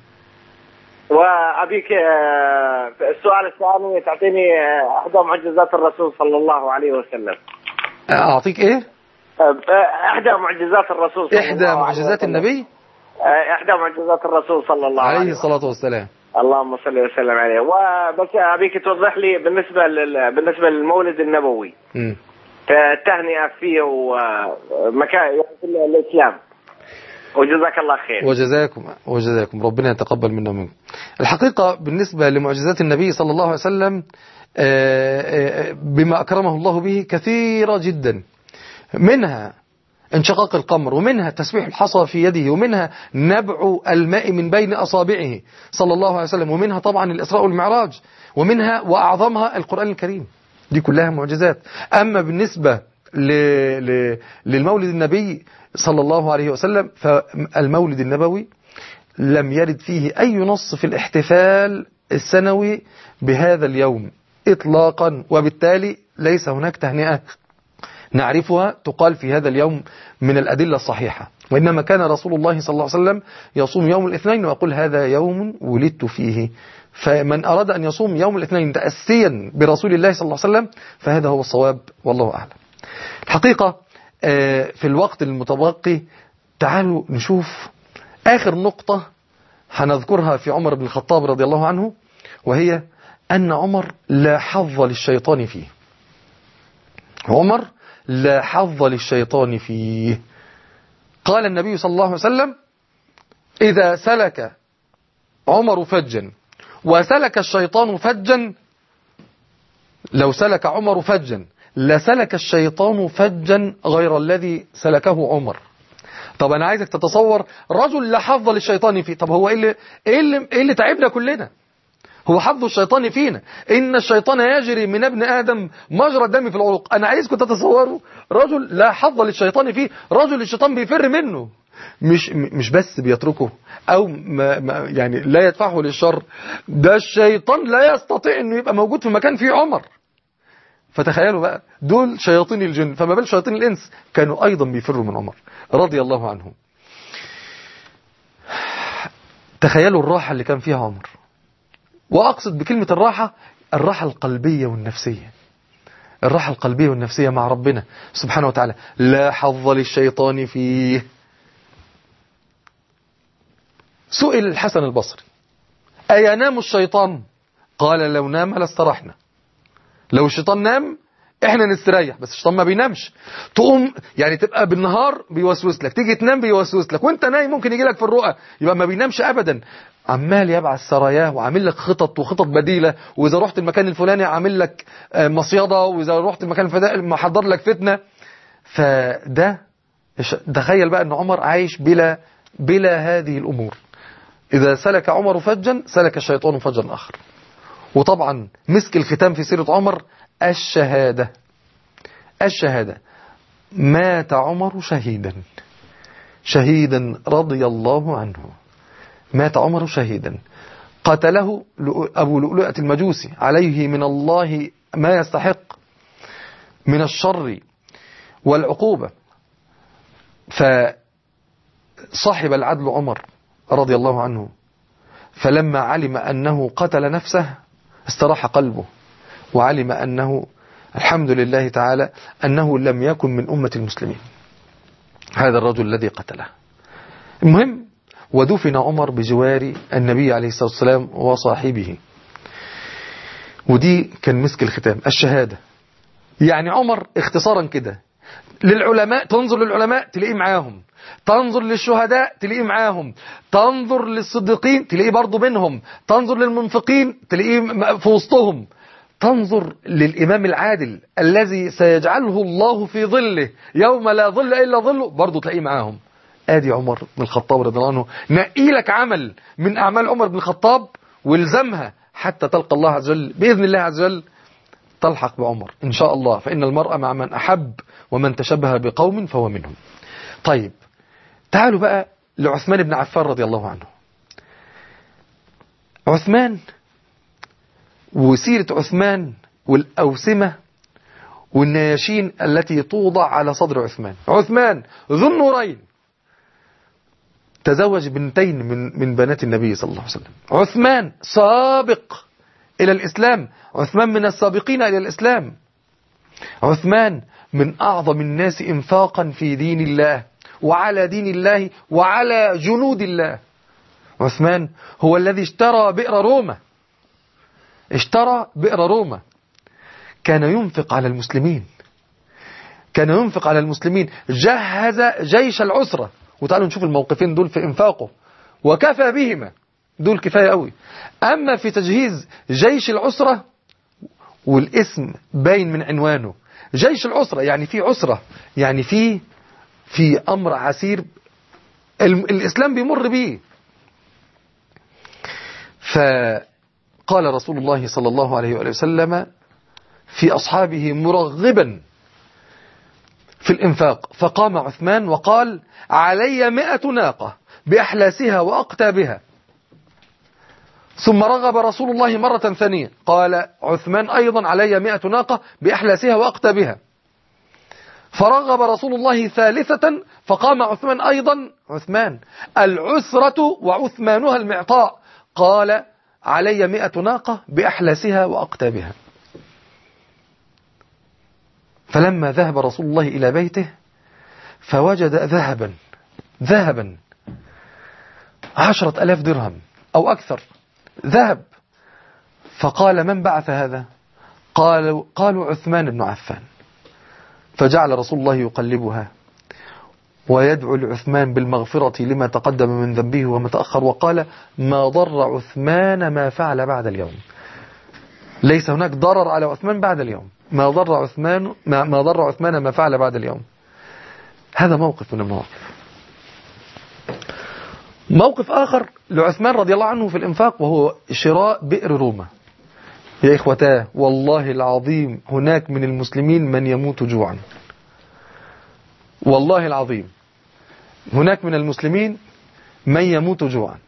Speaker 6: وابيك آه، السؤال الثاني تعطيني آه، احدى معجزات الرسول صلى الله عليه وسلم
Speaker 1: أعطيك إيه
Speaker 6: احدى معجزات الرسول صلى
Speaker 1: إحدى
Speaker 6: الله عليه
Speaker 1: معجزات
Speaker 6: وسلم.
Speaker 1: النبي
Speaker 6: آه، احدى معجزات الرسول صلى الله عليه,
Speaker 1: عليه
Speaker 6: وسلم
Speaker 1: الصلاة والسلام
Speaker 6: اللهم صل وسلم عليه وبس ابيك توضح لي بالنسبه لل... بالنسبه للمولد النبوي
Speaker 1: مم.
Speaker 6: التهنئه فيه ومكان يعني في الاسلام وجزاك الله خير
Speaker 1: وجزاكم وجزاكم ربنا يتقبل منا ومنكم الحقيقة بالنسبة لمعجزات النبي صلى الله عليه وسلم آه، آه، بما أكرمه الله به كثيرة جدا منها انشقاق القمر ومنها تسبيح الحصى في يده ومنها نبع الماء من بين أصابعه صلى الله عليه وسلم ومنها طبعا الإسراء والمعراج ومنها وأعظمها القرآن الكريم دي كلها معجزات أما بالنسبة ل... ل... للمولد النبي صلى الله عليه وسلم فالمولد النبوي لم يرد فيه أي نص في الاحتفال السنوي بهذا اليوم إطلاقا وبالتالي ليس هناك تهنئة نعرفها تقال في هذا اليوم من الأدلة الصحيحة وإنما كان رسول الله صلى الله عليه وسلم يصوم يوم الاثنين ويقول هذا يوم ولدت فيه فمن أراد أن يصوم يوم الاثنين تأسيا برسول الله صلى الله عليه وسلم فهذا هو الصواب والله أعلم الحقيقة آه، في الوقت المتبقي تعالوا نشوف آخر نقطة هنذكرها في عمر بن الخطاب رضي الله عنه وهي أن عمر لا حظ للشيطان فيه عمر لا حظ للشيطان فيه قال النبي صلى الله عليه وسلم إذا سلك عمر فجا وسلك الشيطان فجا لو سلك عمر فجا لسلك الشيطان فجا غير الذي سلكه عمر طب انا عايزك تتصور رجل لا حظ للشيطان فيه طب هو ايه اللي ايه اللي, إيه اللي تعبنا كلنا هو حظ الشيطان فينا إن الشيطان يجري من ابن آدم مجرى الدم في العروق أنا عايزكم تتصوروا رجل لا حظ للشيطان فيه رجل الشيطان بيفر منه مش مش بس بيتركه أو ما ما يعني لا يدفعه للشر ده الشيطان لا يستطيع إنه يبقى موجود في مكان فيه عمر فتخيلوا بقى دول شياطين الجن فما بال شياطين الإنس كانوا أيضا بيفروا من عمر رضي الله عنهم تخيلوا الراحة اللي كان فيها عمر وأقصد بكلمة الراحة الراحة القلبية والنفسية الراحة القلبية والنفسية مع ربنا سبحانه وتعالى لا حظ للشيطان فيه سئل الحسن البصري أينام الشيطان قال لو نام لاسترحنا لو الشيطان نام احنا نستريح بس الشيطان ما بينامش تقوم يعني تبقى بالنهار بيوسوس لك تيجي تنام بيوسوس لك وانت نايم ممكن يجي لك في الرؤى يبقى ما بينامش ابدا عمال يبعث سراياه وعامل لك خطط وخطط بديله واذا رحت المكان الفلاني عامل لك آه، مصيده واذا رحت المكان الفلاني محضر لك فتنه فده تخيل بقى ان عمر عايش بلا بلا هذه الامور اذا سلك عمر فجا سلك الشيطان فجا اخر وطبعا مسك الختام في سيرة عمر الشهادة الشهادة مات عمر شهيدا شهيدا رضي الله عنه مات عمر شهيدا قتله لؤ- أبو لؤلؤة المجوسي عليه من الله ما يستحق من الشر والعقوبة فصاحب العدل عمر رضي الله عنه فلما علم أنه قتل نفسه استراح قلبه وعلم أنه الحمد لله تعالى أنه لم يكن من أمة المسلمين هذا الرجل الذي قتله المهم ودفن عمر بجوار النبي عليه الصلاة والسلام وصاحبه ودي كان مسك الختام الشهادة يعني عمر اختصارا كده للعلماء تنظر للعلماء تلاقيه معاهم تنظر للشهداء تلاقيه معاهم تنظر للصديقين تلاقيه برضه بينهم تنظر للمنفقين تلاقيه م- في وسطهم تنظر للإمام العادل الذي سيجعله الله في ظله يوم لا ظل إلا ظله برضه تلاقيه معاهم ادي عمر بن الخطاب رضي الله عنه نقي لك عمل من اعمال عمر بن الخطاب والزمها حتى تلقى الله عز وجل باذن الله عز وجل تلحق بعمر ان شاء الله فان المرء مع من احب ومن تشبه بقوم فهو منهم طيب تعالوا بقى لعثمان بن عفان رضي الله عنه عثمان وسيرة عثمان والأوسمة والنياشين التي توضع على صدر عثمان عثمان ذو النورين تزوج بنتين من من بنات النبي صلى الله عليه وسلم عثمان سابق إلى الإسلام عثمان من السابقين إلى الإسلام عثمان من أعظم الناس إنفاقا في دين الله وعلى دين الله وعلى جنود الله عثمان هو الذي اشترى بئر روما اشترى بئر روما كان ينفق على المسلمين كان ينفق على المسلمين جهز جيش العسرة وتعالوا نشوف الموقفين دول في انفاقه وكفى بهما دول كفاية قوي أما في تجهيز جيش العسرة والاسم باين من عنوانه جيش العسرة يعني في عسرة يعني في في أمر عسير ال- الإسلام بيمر بيه فقال رسول الله صلى الله عليه وآله وسلم في أصحابه مرغبا في الإنفاق فقام عثمان وقال علي مئة ناقة بأحلاسها وأقتابها ثم رغب رسول الله مرة ثانية قال عثمان أيضا علي مئة ناقة بأحلاسها وأقتابها فرغب رسول الله ثالثة فقام عثمان أيضا عثمان العسرة وعثمانها المعطاء قال علي مئة ناقة بأحلاسها وأقتابها فلما ذهب رسول الله إلى بيته فوجد ذهبا ذهبا عشرة ألاف درهم أو أكثر ذهب فقال من بعث هذا قالوا, قالوا عثمان بن عفان فجعل رسول الله يقلبها ويدعو لعثمان بالمغفرة لما تقدم من ذنبه وما تأخر وقال ما ضر عثمان ما فعل بعد اليوم ليس هناك ضرر على عثمان بعد اليوم ما ضر عثمان ما, ما ضر عثمان ما فعل بعد اليوم هذا موقف من المواقف موقف آخر لعثمان رضي الله عنه في الإنفاق وهو شراء بئر روما يا إخوتاه والله العظيم هناك من المسلمين من يموت جوعا والله العظيم هناك من المسلمين من يموت جوعا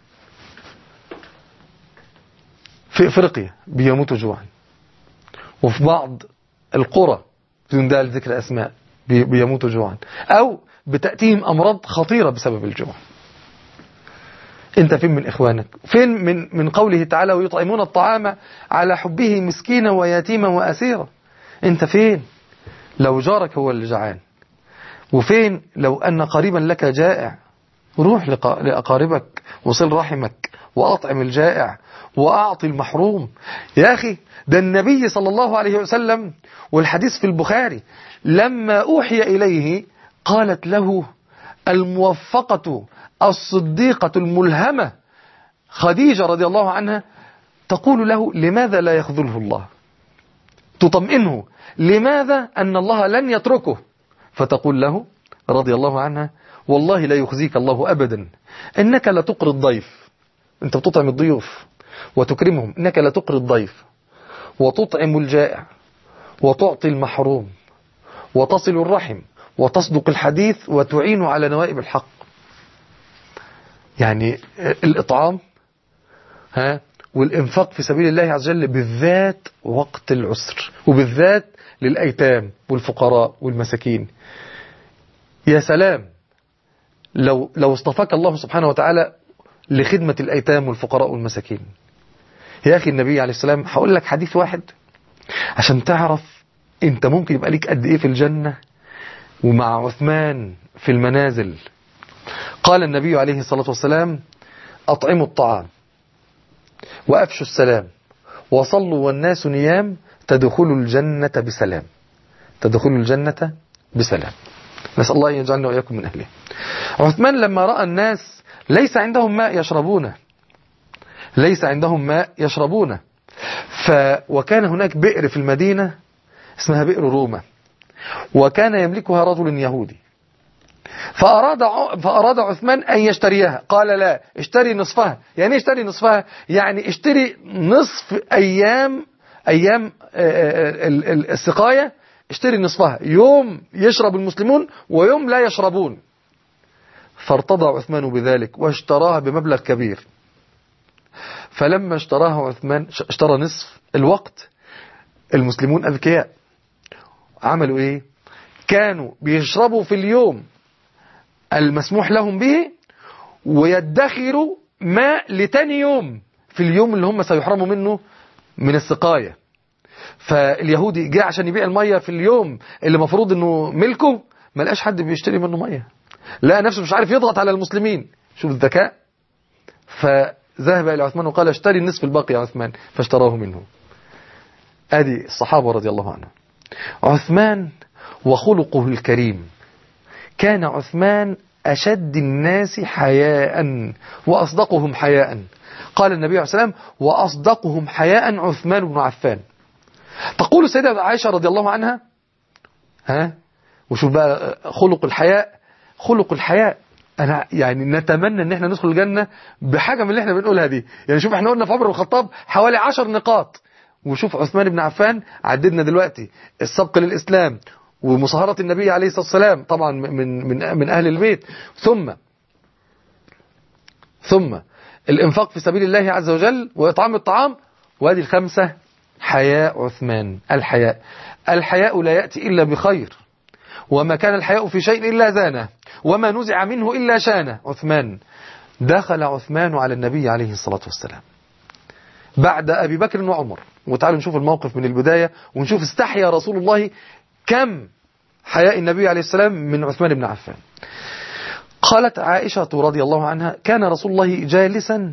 Speaker 1: في افريقيا بيموتوا جوعا وفي بعض القرى بدون داعي لذكر اسماء بي- بيموتوا جوعا او بتاتيهم امراض خطيره بسبب الجوع انت فين من اخوانك فين من من قوله تعالى ويطعمون الطعام على حبه مسكينا ويتيما واسيرا انت فين لو جارك هو اللي جعان وفين لو ان قريبا لك جائع روح لق- لأقاربك وصل رحمك وأطعم الجائع وأعطي المحروم يا أخي ده النبي صلى الله عليه وسلم والحديث في البخاري لما أوحي إليه قالت له الموفقة الصديقة الملهمة خديجة رضي الله عنها تقول له لماذا لا يخذله الله تطمئنه لماذا أن الله لن يتركه فتقول له رضي الله عنها والله لا يخزيك الله أبدا إنك لتقري الضيف أنت بتطعم الضيوف وتكرمهم إنك لتقري الضيف وتطعم الجائع وتعطي المحروم وتصل الرحم وتصدق الحديث وتعين على نوائب الحق يعني الإطعام ها والإنفاق في سبيل الله عز وجل بالذات وقت العسر وبالذات للأيتام والفقراء والمساكين يا سلام لو لو اصطفاك الله سبحانه وتعالى لخدمة الأيتام والفقراء والمساكين يا أخي النبي عليه السلام هقول لك حديث واحد عشان تعرف انت ممكن يبقى ليك قد ايه في الجنة ومع عثمان في المنازل قال النبي عليه الصلاة والسلام أطعموا الطعام وأفشوا السلام وصلوا والناس نيام تدخلوا الجنة بسلام تدخلوا الجنة بسلام نسأل الله أن يجعلنا وإياكم من أهله عثمان لما رأى الناس ليس عندهم ماء يشربونه ليس عندهم ماء يشربونه ف وكان هناك بئر في المدينة اسمها بئر روما وكان يملكها رجل يهودي فأراد ع- فأراد عثمان أن يشتريها قال لا اشتري نصفها يعني إيه اشتري نصفها يعني اشتري نصف أيام أيام آه، آه، ال- ال- السقاية اشتري نصفها يوم يشرب المسلمون ويوم لا يشربون فارتضى عثمان بذلك واشتراها بمبلغ كبير فلما اشتراها عثمان ش- اشترى نصف الوقت المسلمون أذكياء عملوا ايه كانوا بيشربوا في اليوم المسموح لهم به ويدخروا ماء لتاني يوم في اليوم اللي هم سيحرموا منه من السقاية فاليهودي جه عشان يبيع المية في اليوم اللي مفروض انه ملكه ما لقاش حد بيشتري منه مية لقى نفسه مش عارف يضغط على المسلمين شوف الذكاء فذهب إلى عثمان وقال اشتري النصف الباقي يا عثمان فاشتراه منه ادي الصحابة رضي الله عنهم عثمان وخلقه الكريم كان عثمان أشد الناس حياء وأصدقهم حياء قال النبي عليه الصلاة والسلام وأصدقهم حياء عثمان بن عفان تقول السيدة عائشة رضي الله عنها ها وشوف بقى خلق الحياء خلق الحياء انا يعني نتمنى ان احنا ندخل الجنة بحاجة من اللي احنا بنقولها دي يعني شوف احنا قلنا في عمر بن الخطاب حوالي عشر نقاط وشوف عثمان بن عفان عددنا دلوقتي السبق للإسلام ومصاهرة النبي عليه الصلاة والسلام طبعا من من من أهل البيت ثم ثم الإنفاق في سبيل الله عز وجل وإطعام الطعام وهذه الخمسة حياء عثمان الحياء الحياء لا يأتي إلا بخير وما كان الحياء في شيء إلا زانه وما نزع منه إلا شانه عثمان دخل عثمان على النبي عليه الصلاة والسلام بعد أبي بكر وعمر وتعالوا نشوف الموقف من البداية ونشوف استحيا رسول الله كم حياء النبي عليه السلام من عثمان بن عفان قالت عائشة رضي الله عنها كان رسول الله جالسا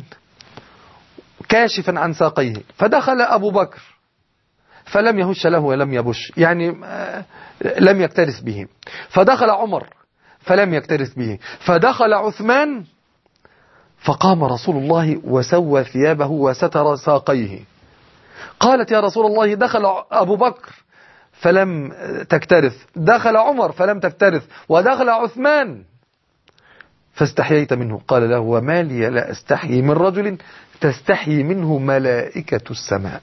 Speaker 1: كاشفا عن ساقيه فدخل أبو بكر فلم يهش له ولم يبش يعني آه، لم يكترث به فدخل عمر فلم يكترث به فدخل عثمان فقام رسول الله وسوى ثيابه وستر ساقيه قالت يا رسول الله دخل أبو بكر فلم تكترث دخل عمر فلم تكترث ودخل عثمان فاستحييت منه قال له وما لي لا استحيي من رجل تستحيي منه ملائكة السماء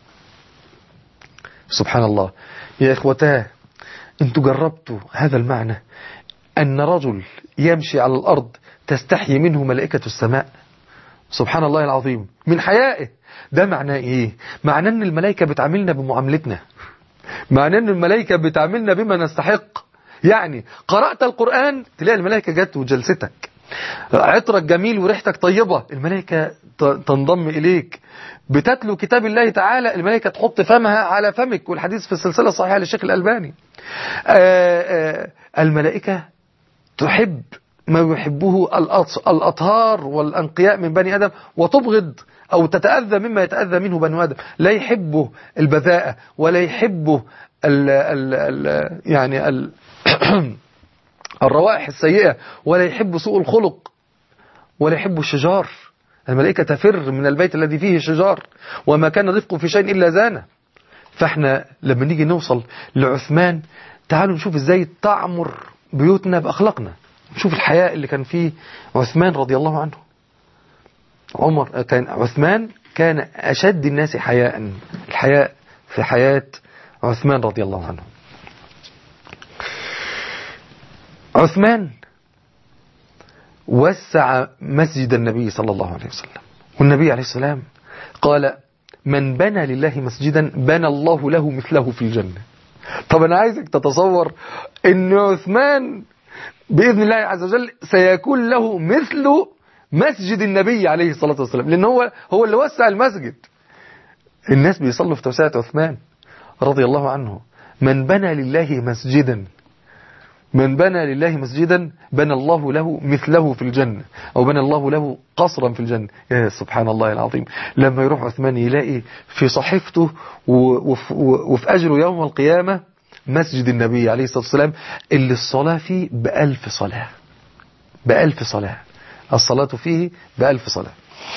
Speaker 1: سبحان الله يا إخوتاه انتوا جربتوا هذا المعنى أن رجل يمشي على الأرض تستحيي منه ملائكة السماء سبحان الله العظيم من حيائه ده معناه ايه معناه ان الملائكة بتعاملنا بمعاملتنا معناه ان الملائكة بتعاملنا بما نستحق يعني قرأت القرآن تلاقي الملائكة جت وجلستك عطرك جميل وريحتك طيبة الملائكة ت- تنضم إليك بتتلو كتاب الله تعالى الملائكة تحط فمها على فمك والحديث في السلسلة الصحيحة للشيخ الألباني آآ آآ الملائكة تحب ما يحبه الأط- الأطهار والأنقياء من بني آدم وتبغض أو تتأذى مما يتأذى منه بني آدم لا يحبه البذاءة ولا يحبه ال ال ال يعني ال الروائح السيئة ولا يحب سوء الخلق ولا يحب الشجار الملائكة تفر من البيت الذي فيه شجار وما كان رفق في شيء إلا زانه فاحنا لما نيجي نوصل لعثمان تعالوا نشوف ازاي تعمر بيوتنا بأخلاقنا نشوف الحياء اللي كان فيه عثمان رضي الله عنه عمر كان عثمان كان أشد الناس حياء الحياء في حياة عثمان رضي الله عنه عثمان وسع مسجد النبي صلى الله عليه وسلم والنبي عليه السلام قال من بنى لله مسجدا بنى الله له مثله في الجنة طب أنا عايزك تتصور أن عثمان بإذن الله عز وجل سيكون له مثل مسجد النبي عليه الصلاة والسلام لأن هو هو اللي وسع المسجد الناس بيصلوا في توسعة عثمان رضي الله عنه من بنى لله مسجدا من بنى لله مسجدا بنى الله له مثله في الجنة أو بنى الله له قصرا في الجنة يا سبحان الله العظيم لما يروح عثمان يلاقي في صحيفته و- وف- وفي أجره يوم القيامة مسجد النبي عليه الصلاة والسلام اللي الصلاة فيه بألف صلاة بألف صلاة الصلاة فيه بألف صلاة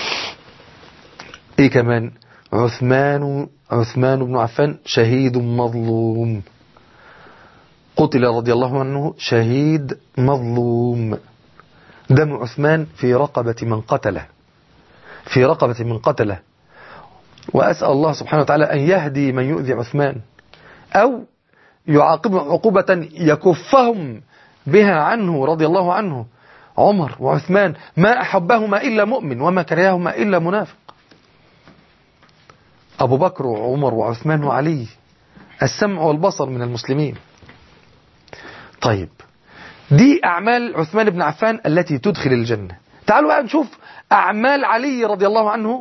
Speaker 1: ايه كمان عثمان عثمان بن عفان شهيد مظلوم قتل رضي الله عنه شهيد مظلوم دم عثمان في رقبة من قتله في رقبة من قتله وأسأل الله سبحانه وتعالى أن يهدي من يؤذي عثمان أو يعاقبهم عقوبة يكفهم بها عنه رضي الله عنه عمر وعثمان ما أحبهما إلا مؤمن وما كرههما إلا منافق أبو بكر وعمر وعثمان وعلي السمع والبصر من المسلمين طيب دي أعمال عثمان بن عفان التي تدخل الجنة تعالوا بقى نشوف أعمال علي رضي الله عنه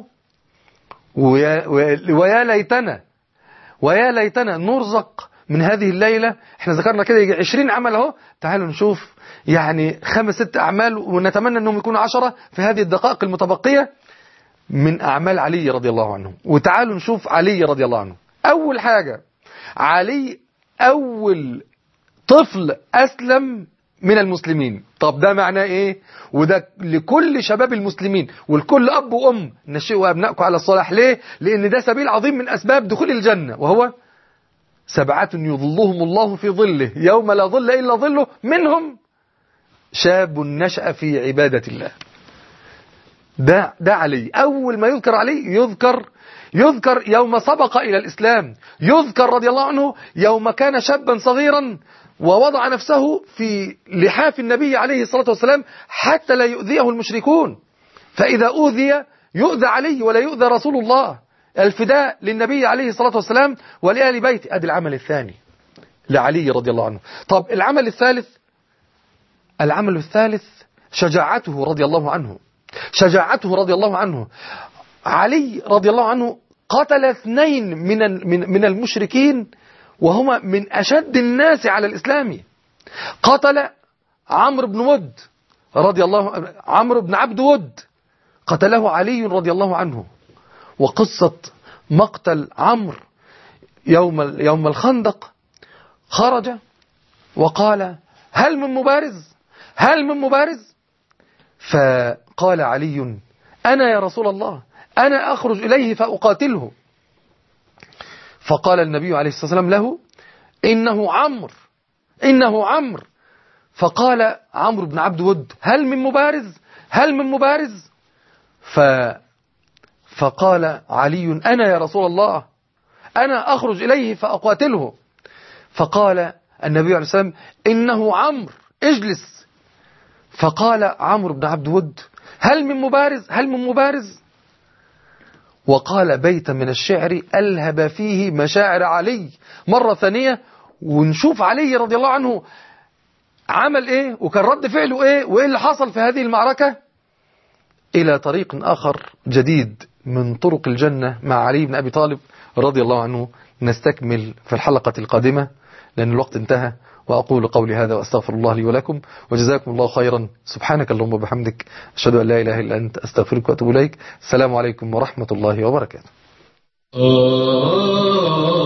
Speaker 1: ويا, ويا ليتنا ويا ليتنا نرزق من هذه الليلة احنا ذكرنا كده يجي 20 عمل اهو تعالوا نشوف يعني خمس ست أعمال ونتمنى أنهم يكونوا عشرة في هذه الدقائق المتبقية من أعمال علي رضي الله عنه وتعالوا نشوف علي رضي الله عنه أول حاجة علي أول طفل أسلم من المسلمين طب ده معناه ايه وده لكل شباب المسلمين ولكل اب وام نشئوا ابنائكم على الصلاح ليه لان ده سبيل عظيم من اسباب دخول الجنة وهو سبعة يظلهم الله في ظله يوم لا ظل الا ظله منهم شاب نشأ في عبادة الله ده ده علي اول ما يذكر علي يذكر يذكر يوم سبق الى الاسلام يذكر رضي الله عنه يوم كان شابا صغيرا ووضع نفسه في لحاف النبي عليه الصلاة والسلام حتى لا يؤذيه المشركون فإذا أوذي يؤذى علي ولا يؤذى رسول الله الفداء للنبي عليه الصلاة والسلام ولآل بيته أدي العمل الثاني لعلي رضي الله عنه طب العمل الثالث العمل الثالث شجاعته رضي الله عنه شجاعته رضي الله عنه علي رضي الله عنه قتل اثنين من من من المشركين وهما من أشد الناس على الإسلام قتل عمرو بن ود رضي الله عمرو بن عبد ود قتله علي رضي الله عنه وقصة مقتل عمرو يوم يوم الخندق خرج وقال هل من مبارز هل من مبارز فقال علي أنا يا رسول الله أنا أخرج إليه فأقاتله فقال النبي عليه الصلاة والسلام له إنه عمرو إنه عمرو فقال عمرو بن عبد ود هل من مبارز هل من مبارز ف فقال علي أنا يا رسول الله أنا أخرج إليه فأقاتله فقال النبي عليه الصلاة والسلام إنه عمرو اجلس فقال عمرو بن عبد ود هل من مبارز هل من مبارز وقال بيتا من الشعر ألهب فيه مشاعر علي مرة ثانية ونشوف علي رضي الله عنه عمل ايه وكان رد فعله ايه وايه اللي حصل في هذه المعركة الى طريق اخر جديد من طرق الجنة مع علي بن ابي طالب رضي الله عنه نستكمل في الحلقة القادمة لأن الوقت انتهى وأقول قولي هذا وأستغفر الله لي ولكم وجزاكم الله خيرا سبحانك اللهم وبحمدك أشهد أن لا إله إلا أنت أستغفرك وأتوب إليك السلام عليكم ورحمة الله وبركاته